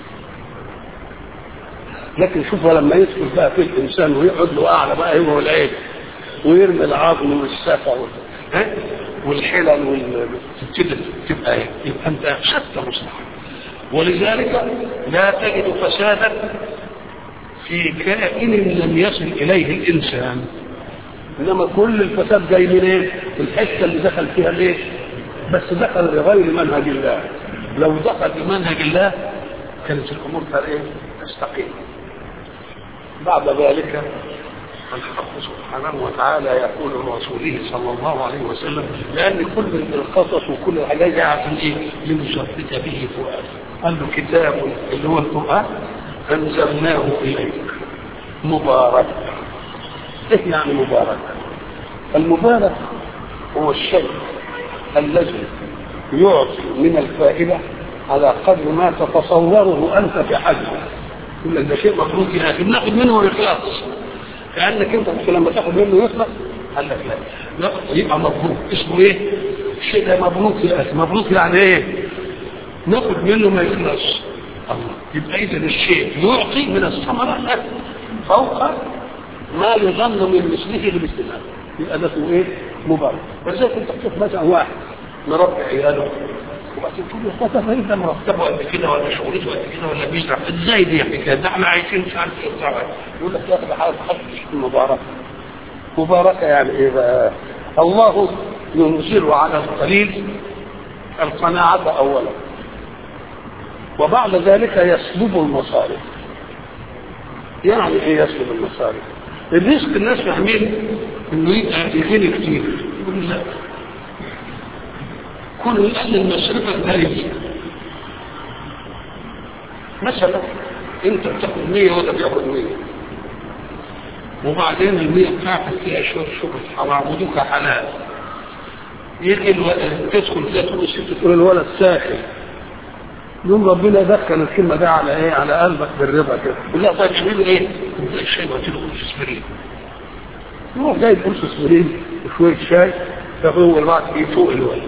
لكن شوف لما يدخل بقى في الانسان ويقعد له اعلى بقى هو والعين ويرمي العظم والسفه ها والحلل وال تبقى ايه؟ يبقى انت شتى مصلحه ولذلك لا تجد فسادا في كائن لم يصل اليه الانسان انما كل الفساد جاي من ايه؟ الحته اللي دخل فيها الايه؟ بس دخل لغير منهج الله لو دخل بمنهج الله كانت الامور ايه؟ تستقيم بعد ذلك الحق سبحانه وتعالى يقول لرسوله صلى الله عليه وسلم لان كل القصص وكل الحاجات جاءت ايه؟ لنثبت به فؤاد قال له كتاب اللي هو القران انزلناه اليك مبارك ايه يعني مبارك المبارك هو الشيء الذي يعطي من الفائده على قدر ما تتصوره انت في حجمه يقول لك ده شيء مبروك يا اخي بناخد منه ويخلص كانك انت ممكن لما تاخد منه يخلص قال لك لا يبقى مبروك اسمه ايه؟ الشيء ده مبروك يا اخي مبروك يعني ايه؟ ناخد منه ما يخلص الله يبقى اذا الشيء يعطي من الثمره فوق ما يظن من مثله لمثله يبقى ده اسمه ايه؟ مبارك ولذلك انت تشوف مثلا واحد مربي عياله وبعدين تقول له ده الراجل ده مرتبه قد كده ولا شغلته قد كده ولا بيزرع ازاي دي حكايه ده احنا عايشين مش عارف ايه بتاع يقول لك يا اخي حاجه تحسش مباركه مباركه يعني ايه بقى؟ الله ينزل على القليل القناعة أولا وبعد ذلك يسلب المصارف يعني ايه يسلب المصارف الرزق الناس فاهمين انه يبقى يغني كتير يقول لا كل يقلل مصرفك قليل مثلا انت بتاخد 100 ولا بياخد 100 وبعدين ال 100 بتاعتك فيها شويه شبهه حرام ودوك حلال يجي الولد تدخل كده تقول الست تقول الولد ساخن يوم ربنا دخل الكلمه دي على ايه على قلبك بالرضا كده يقول لا طيب اعمل ايه؟ تبدا الشاي وقت له قرص اسبرين يروح جايب قرص اسبرين وشويه شاي فهو الوقت فوق الولد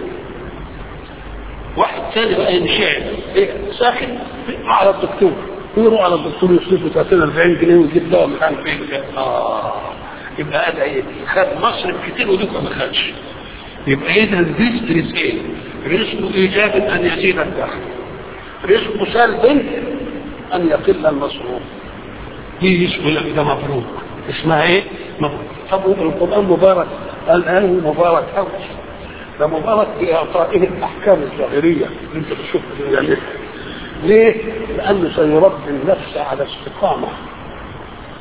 واحد ثاني بقى ينشعل ايه ساخن على الدكتور يروح على الدكتور يصرف له 30 40 جنيه ويجيب دواء مش عارف ايه اه يبقى هذا ايه خد مصرف كتير ودوكا ما خدش يبقى اذا الرزق رزقين رزق ايجاب ان يزيد الدخل رزق سلب ان يقل المصروف دي اسمه لك ده مبروك اسمها ايه؟ مبروك طب القران مبارك الان مبارك قوي ده مبارك باعطائه الاحكام الظاهريه اللي انت بتشوفها يعني ليه؟ لانه سيربي النفس على استقامه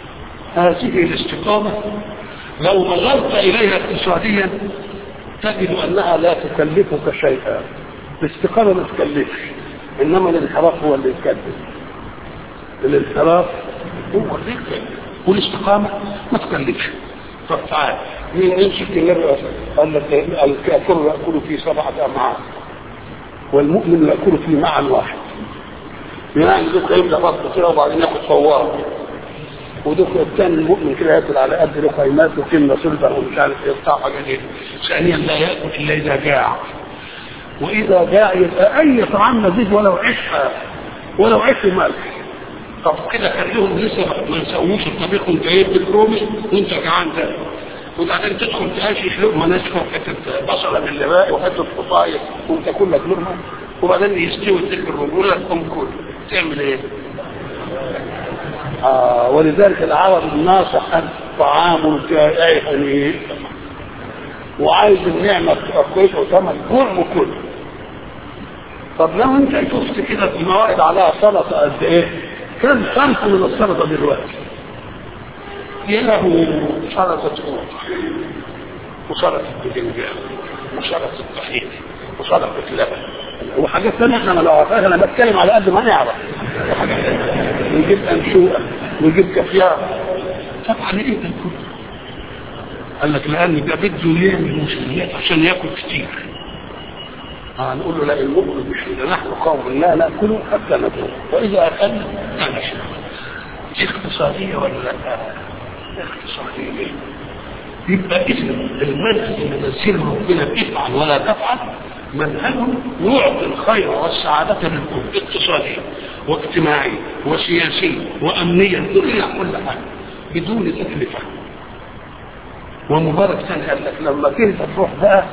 هذه الاستقامة لو نظرت إليها اقتصاديا تجد أنها لا تكلفك شيئا الاستقامة ما تكلفش إنما الانحراف هو اللي يكلف الانحراف هو اللي يكلف والاستقامة ما تكلفش طب تعال مين يمسك النبي قال لك الكافر يأكل في سبعة أمعاء والمؤمن يأكل في معا واحد يعني دوك يبدا بطل كده وبعدين ياخد فوار ودوك الثاني المؤمن كده ياكل على قد لقيمات وكلمه صلبه ومش عارف ايه بتاع حاجه دي ثانيا لا ياكل الا اذا جاع واذا جاع يبقى اي طعام نزيد ولو عيش ولو عيش ملح طب كده خليهم لسه ما يسووش الطبيخ وانت جايب الرومي وانت جعان ده وبعدين تدخل تهاشش لقمه ناشفه وحته بصله من اللباء وحته فطاير وتاكل لك لقمه وبعدين يستوي تلك الرجوله تقوم كل تعمل ايه؟ آه ولذلك العرب الناصح الطعام الجائع هنيء وعايز النعمه تبقى كويسه وتمن كل وكل طب لو انت شفت كده الموائد عليها سلطه قد ايه؟ كم صنف من السلطه دلوقتي؟ له سلطه قوط وسلطه الباذنجان وسلطه الطحين وسلطه اللبن وحاجات ثانيه احنا ما نعرفهاش انا بتكلم على قد ما نعرف ويجيب انشوءه ويجيب كافيار طبعا ايه ده كله؟ قال لك لان ده بده يعمل مسؤوليات عشان ياكل كتير آه نقول له لا المؤمن مش كده نحن قوم لا ناكل حتى ناكل واذا اكلنا نعمل دي اقتصاديه ولا لا؟ اقتصاديه ليه؟ يبقى اذا المنهج اللي نزله ربنا افعل ولا تفعل منهج يعطي الخير والسعادة للكل اقتصاديا واجتماعيا وسياسيا وامنيا دنيا كل حاجة بدون تكلفة ومبارك ثاني قال لك لما كنت تروح بقى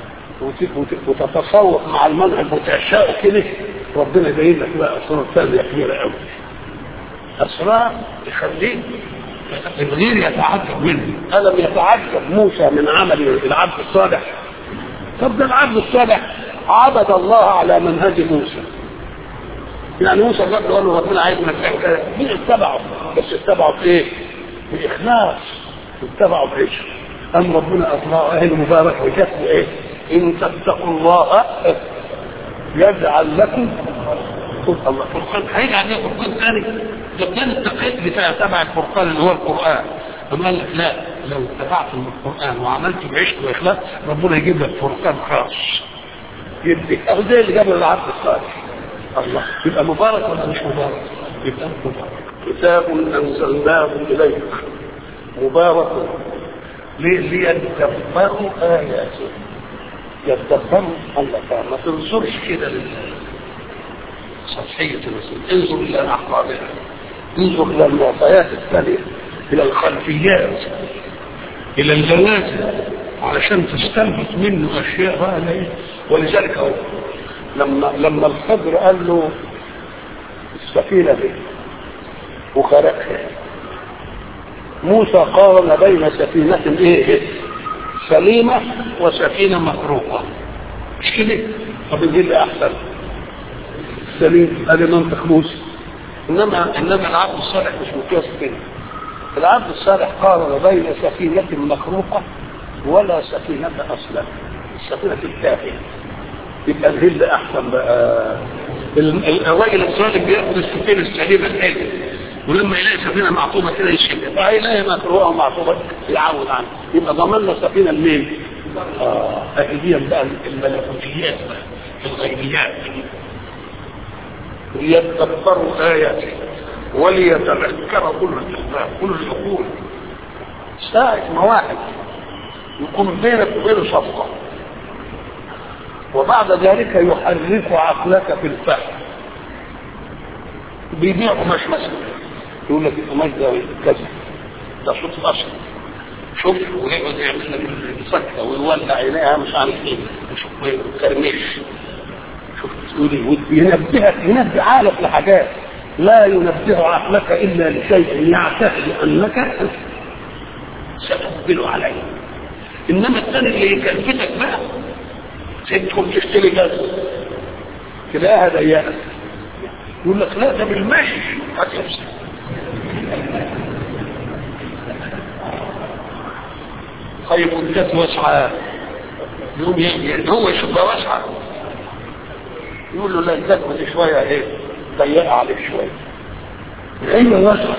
وتتسوق مع المنهج وتعشقه كده ربنا يبين لك بقى اسرار ثانيه كبيره قوي اسرار تخليك الغير يتعجب منه الم يتعجب موسى من عمل العبد الصالح طب ده العبد الصالح عبد الله على منهج موسى يعني موسى قال له ربنا عايز منك مين اتبعه بس اتبعه في ايه؟ باخلاص اتبعه بايش؟ قام ربنا اطلعه اهل مبارك وجاته ايه؟ ان تتقوا الله يجعل لكم الله فرقان هيجعل ليه فرقان ثاني ده كان التقييد بتاع تبع الفرقان اللي هو القران أما قال لك لا لو اتبعت القرآن وعملت بعشق وإخلاص ربنا يجيب لك فرقان خاص يديك أو زي اللي جاب العبد الصالح الله يبقى مبارك ولا مش مبارك؟ يبقى مبارك كتاب أنزلناه إليك مبارك ليدبروا آياته يدبروا الله ما تنظرش كده سطحية الرسول انظر إلى أحقابها انظر إلى المعطيات الثانية الى الخلفيات الى اللوازم علشان تستنبط منه اشياء بقى ايه ولذلك هو لما لما الخضر قال له السفينه دي وخرقها موسى قارن بين سفينة ايه سليمة وسفينة مخروقة مش كده طب اللي احسن سليم ادي منطق موسى انما انما العبد الصالح مش مقياس كده العبد الصالح قارن بين سفينة مخروقة ولا سفينة أصلا السفينة التافهة يبقى الهل أحسن بقى الراجل الصالح بياخد السفينة السليمة الحلوة ولما يلاقي سفينة معطوبة كده يشيلها فهيلاقي مكروهة ومعطوبة يعود عنها يبقى ضمن له سفينة لمين؟ اه أهليا بقى الملكوتيات بقى الغيبيات ليتدبروا آياته وليتذكر كل الاسباب كل العقول ساعة ما واحد يكون بينك وبينه صفقة وبعد ذلك يحرك عقلك في الفهم بيبيع قماش مثلا يقول لك القماش ده كذا ده صوت الاصل شوف ويقعد يعمل لك السكته ويولع عينيها مش عارف ايه وشوف كرميش شوف تقول ينبهك ينبه عقلك لحاجات لا ينبه عقلك الا لشيء يعتقد انك ستقبل عليه انما الثاني اللي يكلفتك بقى تدخل تشتري جاز تلاقيها ضيقه يقول لك لا ده بالمشي هتمسك طيب والجت واسعه يقوم يعني هو يشوفها واسعه يقول له لا الجت دي شويه ايه ضيقه عليك شويه هي واسعه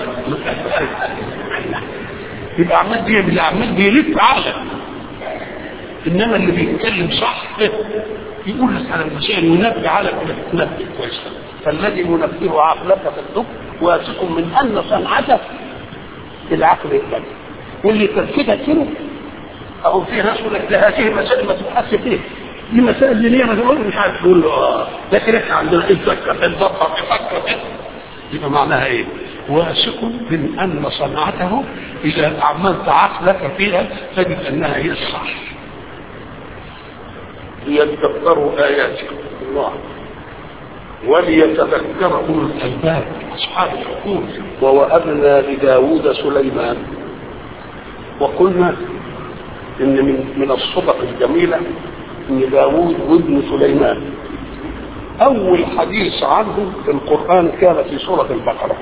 يبقى عمال بيعمل عمال بيلف عقلك انما اللي بيتكلم صح يقول لك على المسائل ينبه على تنبه كويس فالذي ينبه عقلك في الدب واثق من ان صنعته العقل يقبل واللي تركتها كده او في ناس يقول لك ده هذه مسائل ما تبحث فيها دي مسائل دينيه ما تقول مش عارف تقول له اه لكن احنا عندنا الفكر الضبط الفكر يبقى معناها ايه؟ واثق من ان صنعته اذا عملت عقلك فيها تجد انها هي الصح ليتدبروا اياتك الله وليتذكر اولو الالباب اصحاب العقول ووهبنا لداود سليمان وقلنا ان من من الصدق الجميله ان داود وابن سليمان اول حديث عنه في القران كان في سوره البقره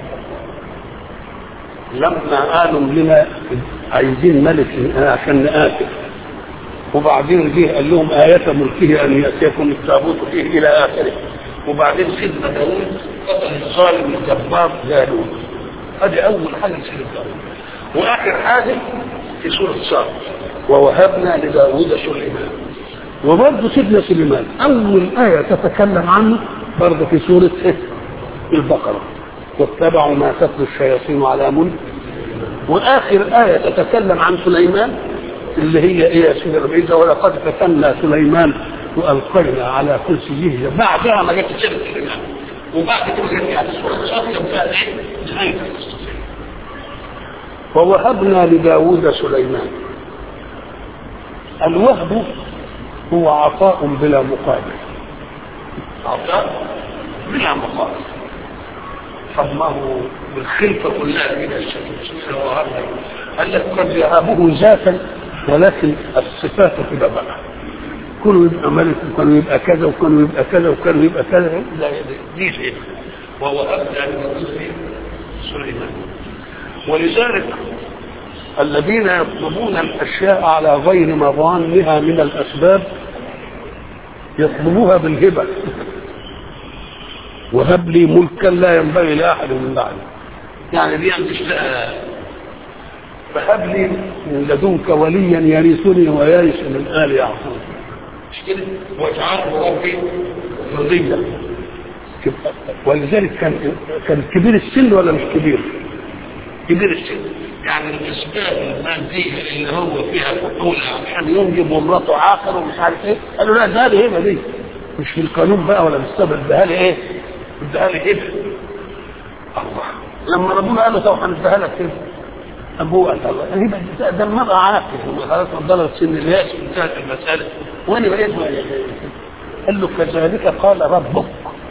لما قالوا لنا عايزين ملك عشان نقاتل وبعدين جه قال لهم آية ملكه أن يأتيكم التابوت فيه إلى آخره وبعدين سيدنا داوود قتل الظالم الجبار جالوت هذه أول حاجة سيدنا داوود وآخر حاجة في سورة صاد ووهبنا لداوود سليمان وبرضه سيدنا سليمان أول آية تتكلم عنه برضه في سورة البقرة واتبعوا ما تتلو الشياطين على ملك واخر ايه تتكلم عن سليمان اللي هي ايه يا سيدي العزة ولقد فتنا سليمان والقينا على كرسيه بعدها ما جت سيره سليمان وبعد كده جت على سوره الصف فيها ايه؟ نهايه ووهبنا لداود سليمان الوهب هو عطاء بلا مقابل عطاء بلا مقابل طب ما هو بالخلفة كلها كده قال لك قد يهابه ذاتا ولكن الصفات كده بقى كله يبقى ملك وكانوا يبقى كذا وكانوا يبقى كذا وكانوا يبقى كذا لا دي شيء ووهبنا سليمان ولذلك الذين يطلبون الاشياء على غير مظانها من الاسباب يطلبوها بالهبه وهب لي ملكا لا ينبغي لاحد من بعدي يعني دي مش فهب لي من لدنك وليا يرثني ويرث من ال يعقوب مش كده واجعله ربي رضيا ولذلك كان كان كبير السن ولا مش كبير؟ كبير السن يعني الاسباب الماديه اللي هو فيها فضول عشان ينجب ومراته عاقر ومش عارف ايه قالوا لا ده هي هبه دي مش في القانون بقى ولا في السبب ده لي ايه؟ اديها لي هبه الله لما ربنا قال له طب هنديها لك كده ابوه قال الله هبه ده المرأة عاقل خلاص بلغت سن الياس انتهت المسألة وانا بقيت قال له كذلك قال ربك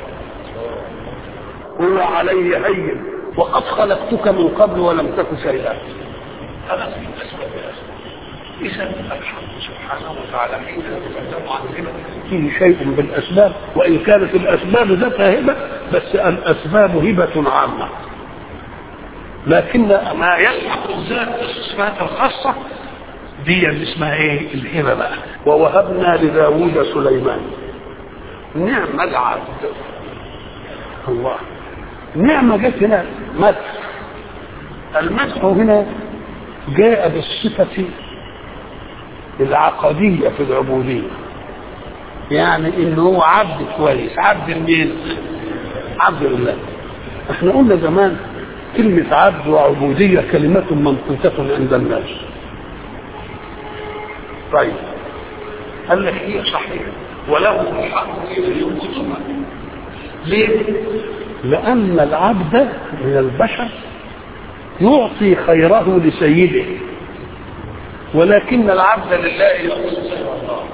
هو علي هين وقد خلقتك من قبل ولم تك شيئا هذا في الاسباب إذا الحمد سبحانه وتعالى حين يتكلم عن الهبة فيه شيء بالأسباب وإن كانت الأسباب ذاتها هبة بس الأسباب هبة عامة لكن ما يلحق الذات الصفات الخاصة دي اللي اسمها ايه الهبة بقى ووهبنا لداود سليمان نعم العبد الله نعمة جت هنا مدح المدح هنا جاء بالصفة العقدية في العبودية يعني انه هو عبد كويس عبد مين عبد الله احنا قلنا زمان كلمة عبد وعبودية كلمة منطوقة عند الناس طيب قال لك هي صحيحة وله الحق في ينقذها ليه؟ لأن العبد من البشر يعطي خيره لسيده ولكن العبد لله يأخذ خير الله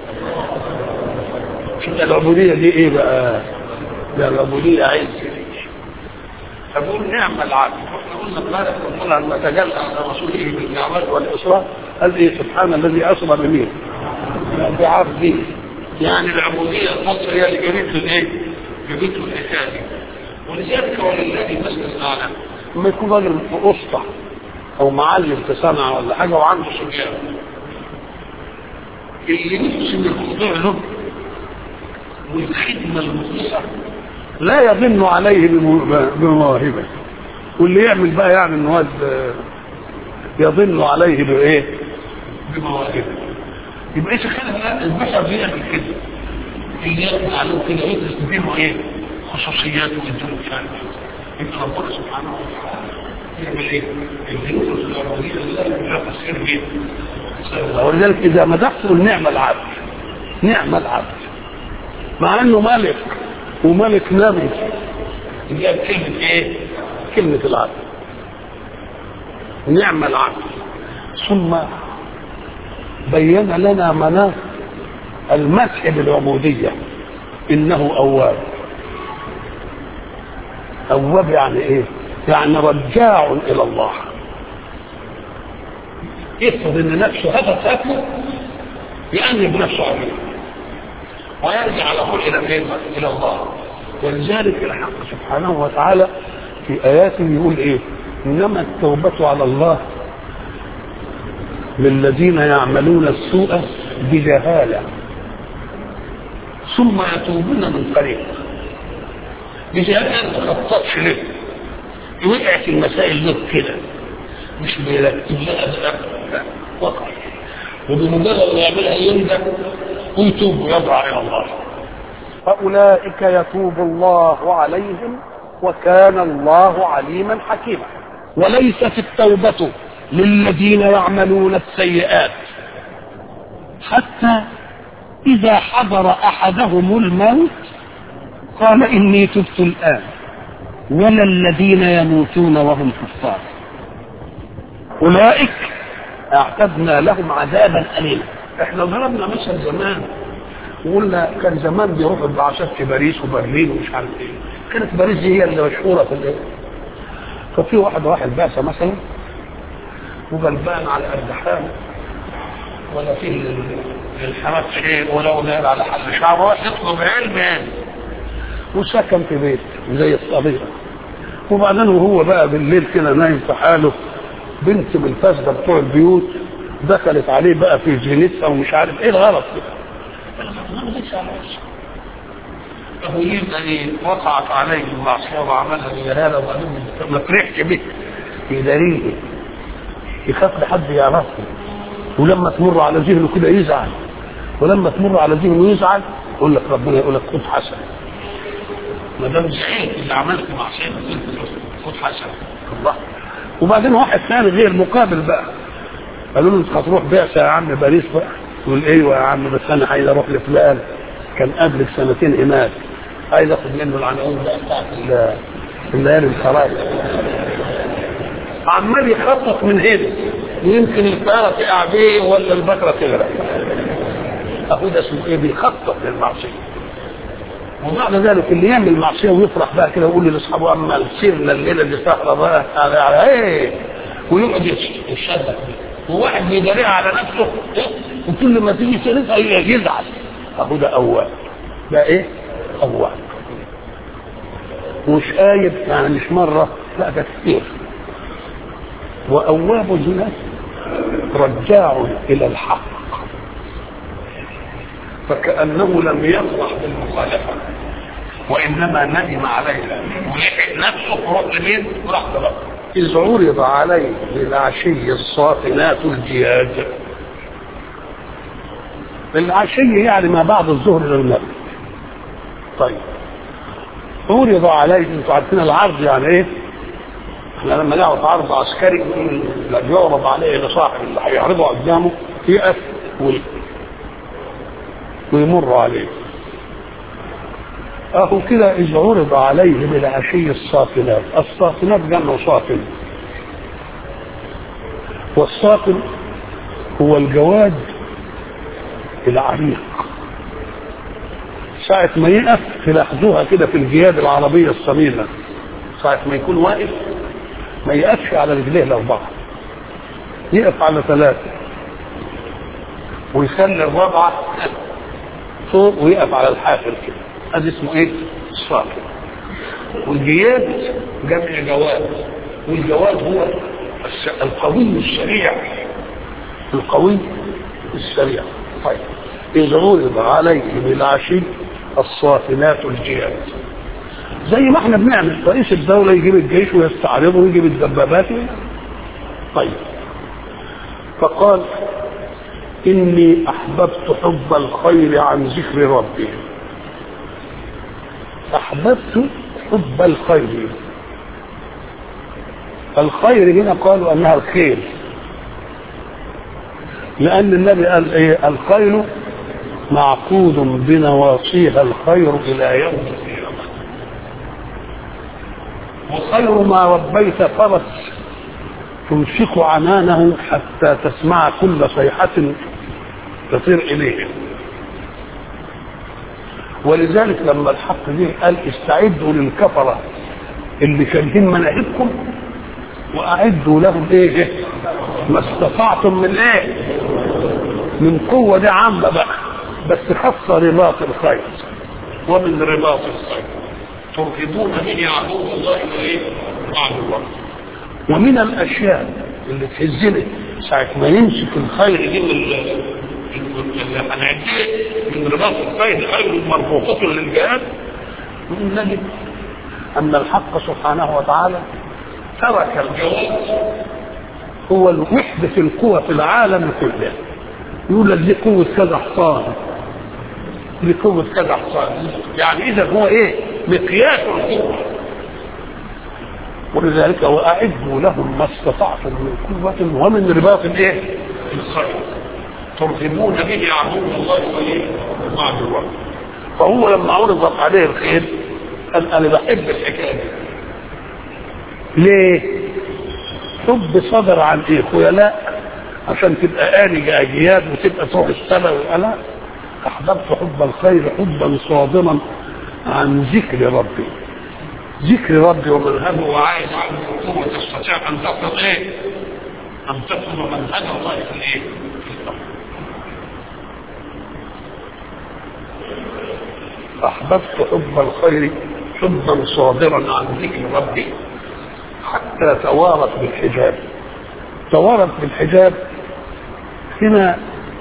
شوف العبودية دي ايه بقى؟ ده العبودية عز أقول نعم العبد احنا قلنا امبارح قلنا لما تجلى على رسوله بالنعمات والإسراء قال ايه سبحان الذي أسرى بمين؟ بعبده يعني العبودية الخاصة هي اللي جريت الايه؟ جريت الحكاية دي ولذلك ولله مثل الأعلى لما يكون راجل أسطى أو معلم في صنعة ولا حاجة وعنده صبيان اللي يقسم الخضوع له والخدمة المخلصة لا يظن عليه بمواهبه واللي يعمل بقى يعني ان هو يظن عليه بايه؟ بمواهبه يبقى ايش خلق البشر بيعمل كده اللي يقضي عليه كده يدرس بينه ايه؟ خصوصياته ويديله مش عارف انت ربنا سبحانه وتعالى يعمل ايه؟ الجنود الارضيه اللي لا تسير بيه ولذلك اذا مدحته نعم العبد نعم العبد مع انه ملك وملك نبي جاب كلمة ايه؟ كلمة العبد نعم العبد ثم بين لنا مناط المسح بالعبودية انه اواب اواب يعني ايه؟ يعني رجاع الى الله يفرض ان نفسه هفت اكله يأنب نفسه عليه ويرجع على طول الى فين؟ الى الله ولذلك الحق سبحانه وتعالى في اياته يقول ايه؟ انما التوبة على الله للذين يعملون السوء بجهالة ثم يتوبون من قريب بجهالة ما خططش له وقع في المسائل دي كده مش بيرتب لها وقع وبمجرد ما يعملها يندم ويتوب ويضرع الى الله فأولئك يتوب الله عليهم وكان الله عليما حكيما وليست التوبة للذين يعملون السيئات حتى إذا حضر أحدهم الموت قال إني تبت الآن ولا الذين يموتون وهم كفار أولئك أعتدنا لهم عذابا أليما احنا ضربنا مثل زمان وقلنا كان زمان بيروحوا البعثات في باريس وبرلين ومش عارف ايه كانت باريس دي هي اللي مشهوره في الايه ففي واحد راح البعثه مثلا وغلبان على قد حاله ولا فيه للحماس شيء ولا نال على حل شعره راح يطلب علم يعني وسكن في بيت زي الصبية وبعدين وهو بقى بالليل كده نايم في حاله بنت من الفاسده بتوع البيوت دخلت عليه بقى في جينيتها ومش عارف ايه الغلط كده فهو يبقى ايه وقعت عليه المعصيه وعملها بجهاله وبعدين ما فرحش بيه يداريه يخاف لحد يعرفه ولما تمر على ذهنه كده يزعل ولما تمر على ذهنه يزعل يقول لك ربنا يقول لك خد حسن ما دام زعلت اللي عملت معصيه خد حسن الله وبعدين واحد ثاني غير مقابل بقى قالوا له انت هتروح بعثه يا عم باريس بقى يقول ايوه يا عم بس انا عايز اروح لفلان كان قبلك سنتين هناك عايز اخد منه العناوين بقى بتاعت الليالي الخرائط عمال يخطط من هنا يمكن الطياره تقع بيه ولا البكره تغرق اهو ده اسمه ايه بيخطط للمعصيه وبعد ذلك اللي يعمل معصيه ويفرح بقى كده ويقول لاصحابه اما سيرنا الليله اللي سهره بقى على على ايه ويقعد يشدك وواحد بيداريها على نفسه وكل ما تيجي سيرتها يزعل اهو ده اواب ده ايه؟ اواب مش آيب يعني مش مرة لا ده كتير وأواب هنا رجاع إلى الحق فكأنه لم يفرح بالمخالفة وإنما ندم عليها ولحق نفسه وراح لمين؟ وراح لربه إذ عرض عليه بالعشي الصافنات الجياد العشي يعني ما بعد الظهر للمغرب طيب عرض عليه انتوا عارفين العرض يعني ايه؟ احنا لما نعرض عرض عسكري يعرض عليه لصاحب اللي هيعرضه قدامه يقف ويمر عليه اهو كده اذ عرض عليه بالعشي الصافنات الصافنات جمع صافن والصافن هو الجواد العريق ساعة ما يقف تلاحظوها كده في الجياد العربية الصميمة ساعة ما يكون واقف ما يقفش على رجليه الأربعة يقف على ثلاثة ويخلي الرابعة فوق ويقف على الحافل كده هذا اسمه ايه؟ الصافي والجياد جمع جواد والجواد هو القوي السريع القوي السريع طيب إذ عرض عليه بالعشي الصافنات الجياد زي ما احنا بنعمل رئيس الدولة يجيب الجيش ويستعرضه ويجيب الدبابات طيب فقال إني أحببت حب الخير عن ذكر ربي أحببت حب الخير الخير هنا قالوا أنها الخير لأن النبي قال إيه الخيل معقود بنواصيها الخير إلى يوم القيامة وخير ما ربيت فرس تمسك عنانه حتى تسمع كل صيحة تطير إليه ولذلك لما الحق دي قال استعدوا للكفرة اللي شايفين مناهجكم وأعدوا لهم إيه ما استطعتم من إيه من قوة دي عامة بقى بس خاصة رباط الخير ومن رباط الخير ترهبون به عدو الله وإيه وعدو الله ومن الاشياء اللي تهزني ساعة ما يمسك الخير دي من اللي هنعديه من رباط الخير خير مربوطة للجهاد نجد أن الحق سبحانه وتعالى ترك الجواب هو الوحدة القوى في العالم كله يقول لك دي قوة كذا حصان دي قوة كذا حصان يعني إذا هو إيه مقياس القوة ولذلك واعدوا لهم ما استطعتم من قوة ومن رباط الايه؟ الخير ترهبون به عدو الله وعدو الله فهو لما عرضت عليه الخير قال انا بحب الحكايه دي ليه؟ حب صدر عن ايه؟ خيلاء عشان تبقى آلي أجياد وتبقى تروح السماء لا أحببت حب الخير حبا صادما عن ذكر ربي ذكر ربي ومنهجه وعايز عنه قوة تستطيع أن تفرض إيه؟ أن تفرض منهج الله في الإيه؟ في الأرض. أحببت حب الخير حبا صادرا عن ذكر ربي حتى توارت بالحجاب توارت بالحجاب هنا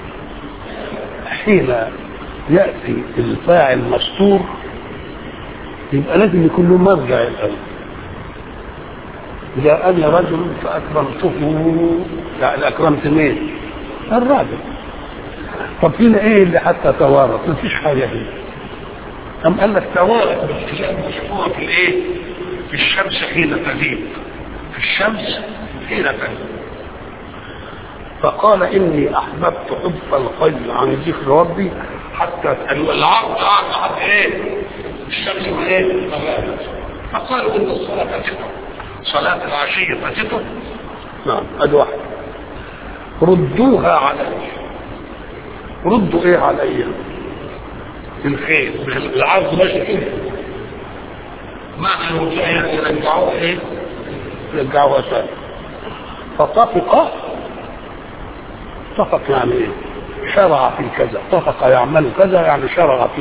حين يأتي الفاعل مستور يبقى لازم يكون له مرجع الأول جاءني رجل فأكرمته يعني أكرمت مين؟ الراجل طب هنا ايه اللي حتى توارث؟ مفيش حاجة هنا أم قال لك توارث بالحجاب مشهورة في الايه؟ في الشمس حين تغيب في الشمس حين تغيب فقال إني أحببت حب الخير عن ذكر ربي حتى العرض عرض حتى إيه؟ الشمس ايه؟ فقالوا ان الصلاه فاتته صلاه العشيه فاتته نعم ادي واحد ردوها علي ردوا ايه علي الخير العرض ماشي كده معنى الوجهه يرجعوها ايه يرجعوها ثاني فطفق طفق يعني ايه شرع في كذا طفق يعمل كذا يعني شرع فيه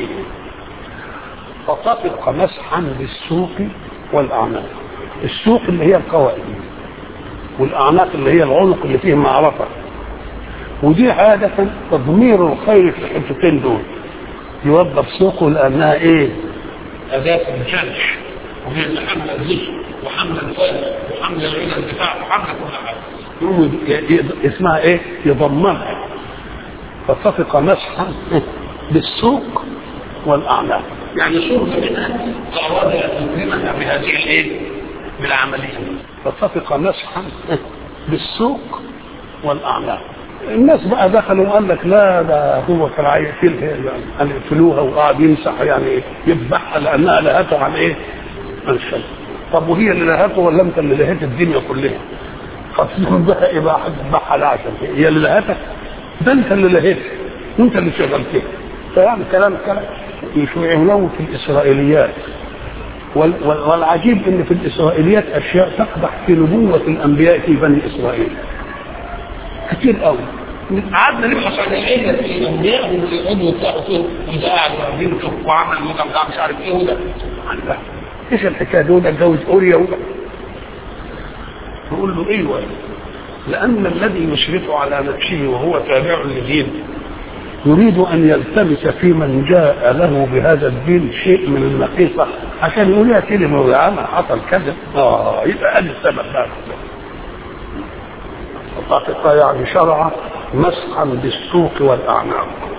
فطفق مسحا بالسوق والاعناق السوق اللي هي القوائم والاعناق اللي هي العنق اللي فيه معرفه ودي عادة تضمير الخير في الحتتين دول يوظف سوقه لأنها إيه؟ أداة الجرح وهي اللي حمل الذكر وحمل الفائدة وحمل العلم الدفاع وحمل كل حاجة اسمها إيه؟ يضمنها فطفق مسحا بالسوق والأعناق يعني صورة منها فأراد أن يكرمها بهذه الإيه؟ بالعملية فطفق مسحا بالسوق والأعناق الناس بقى دخلوا وقال لك لا ده هو كان عايز يعني يقتلوها وقعد يمسح يعني يذبحها لانها لهته عن ايه؟ عن الشمس طب وهي اللي لهته ولا انت اللي لهيت الدنيا كلها؟ خاصة بقى ايه بقى هتذبحها لا عشان هي اللي لهتك ده انت اللي لهيت وانت اللي شغلتها فيعني كلام كلام يشوعونه في الاسرائيليات وال والعجيب ان في الاسرائيليات اشياء تقدح في نبوه الانبياء في بني اسرائيل كتير قوي قعدنا نبحث عن العلة في الانبياء والعلم بتاعه فيه وده قاعد ينفق وعمل وده بتاع مش عارف ايه وده ايش الحكايه دي وده اتجوز اوريا وده نقول له ايوه لان الذي يشرف على نفسه وهو تابع لدين يريد ان يلتمس في من جاء له بهذا الدين شيء من النقيصه عشان يقول يا كلمه يا عم حصل كذا اه يبقى ادي السبب بقى الحقيقه يعني شرع مسحا بالسوق والاعناق